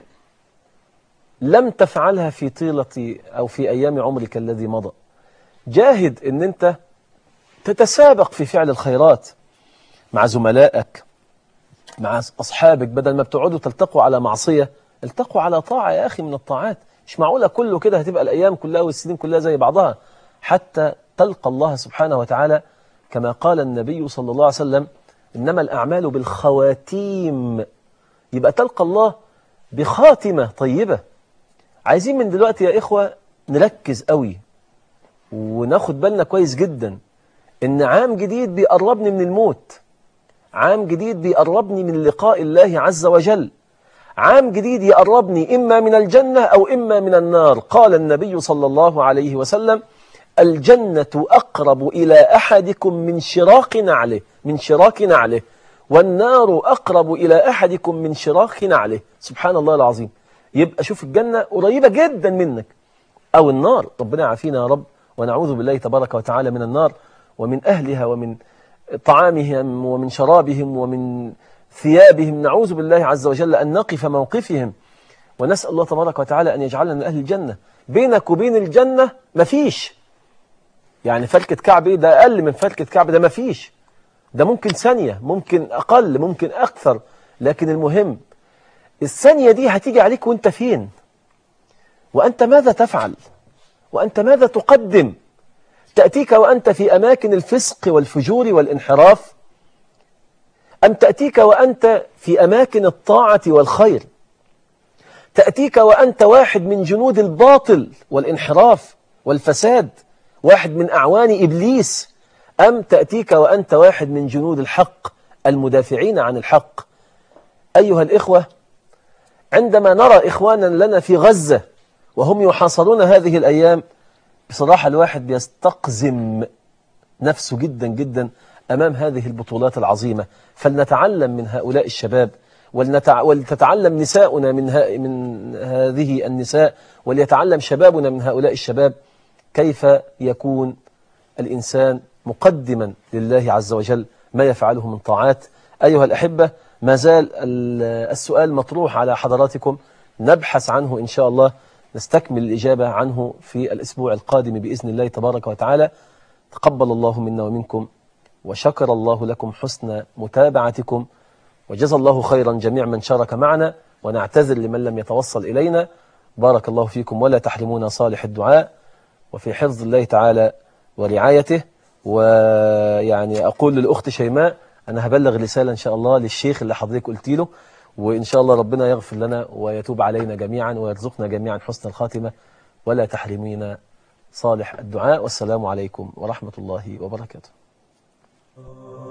لم تفعلها في طيلة أو في أيام عمرك الذي مضى جاهد أن أنت تتسابق في فعل الخيرات مع زملائك مع أصحابك بدل ما بتقعدوا تلتقوا على معصية التقوا على طاعة يا أخي من الطاعات مش معقولة كله كده هتبقى الأيام كلها والسنين كلها زي بعضها حتى تلقى الله سبحانه وتعالى كما قال النبي صلى الله عليه وسلم إنما الأعمال بالخواتيم يبقى تلقى الله بخاتمة طيبة عايزين من دلوقتي يا إخوة نركز قوي وناخد بالنا كويس جدا إن عام جديد بيقربني من الموت عام جديد بيقربني من لقاء الله عز وجل عام جديد يقربني إما من الجنة أو إما من النار قال النبي صلى الله عليه وسلم الجنة أقرب إلى أحدكم من شراك نعله من شراك نعله والنار أقرب إلى أحدكم من شراك نعله سبحان الله العظيم يبقى شوف الجنة قريبة جدا منك أو النار ربنا يعافينا يا رب ونعوذ بالله تبارك وتعالى من النار ومن أهلها ومن طعامهم ومن شرابهم ومن ثيابهم نعوذ بالله عز وجل أن نقف موقفهم ونسأل الله تبارك وتعالى أن يجعلنا من أهل الجنة بينك وبين الجنة مفيش يعني فلكة كعب إيه ده أقل من فلكة كعب ده مفيش ده ممكن ثانية ممكن أقل ممكن أكثر لكن المهم الثانية دي هتيجي عليك وانت فين وأنت ماذا تفعل وأنت ماذا تقدم تأتيك وأنت في أماكن الفسق والفجور والانحراف أم تأتيك وأنت في أماكن الطاعة والخير تأتيك وأنت واحد من جنود الباطل والانحراف والفساد واحد من أعوان إبليس أم تأتيك وأنت واحد من جنود الحق المدافعين عن الحق أيها الإخوة عندما نرى إخوانا لنا في غزة وهم يحاصرون هذه الأيام بصراحة الواحد بيستقزم نفسه جدا جدا أمام هذه البطولات العظيمة فلنتعلم من هؤلاء الشباب ولنتع... ولتتعلم نساؤنا من, ها... من هذه النساء وليتعلم شبابنا من هؤلاء الشباب كيف يكون الإنسان مقدما لله عز وجل ما يفعله من طاعات أيها الأحبة ما زال السؤال مطروح على حضراتكم نبحث عنه إن شاء الله نستكمل الإجابة عنه في الأسبوع القادم بإذن الله تبارك وتعالى تقبل الله منا ومنكم وشكر الله لكم حسن متابعتكم وجزى الله خيرا جميع من شارك معنا ونعتذر لمن لم يتوصل إلينا بارك الله فيكم ولا تحرمونا صالح الدعاء وفي حفظ الله تعالى ورعايته ويعني أقول للأخت شيماء أنا هبلغ رسالة إن شاء الله للشيخ اللي حضرتك قلت له وإن شاء الله ربنا يغفر لنا ويتوب علينا جميعا ويرزقنا جميعا حسن الخاتمة ولا تحرمينا صالح الدعاء والسلام عليكم ورحمة الله وبركاته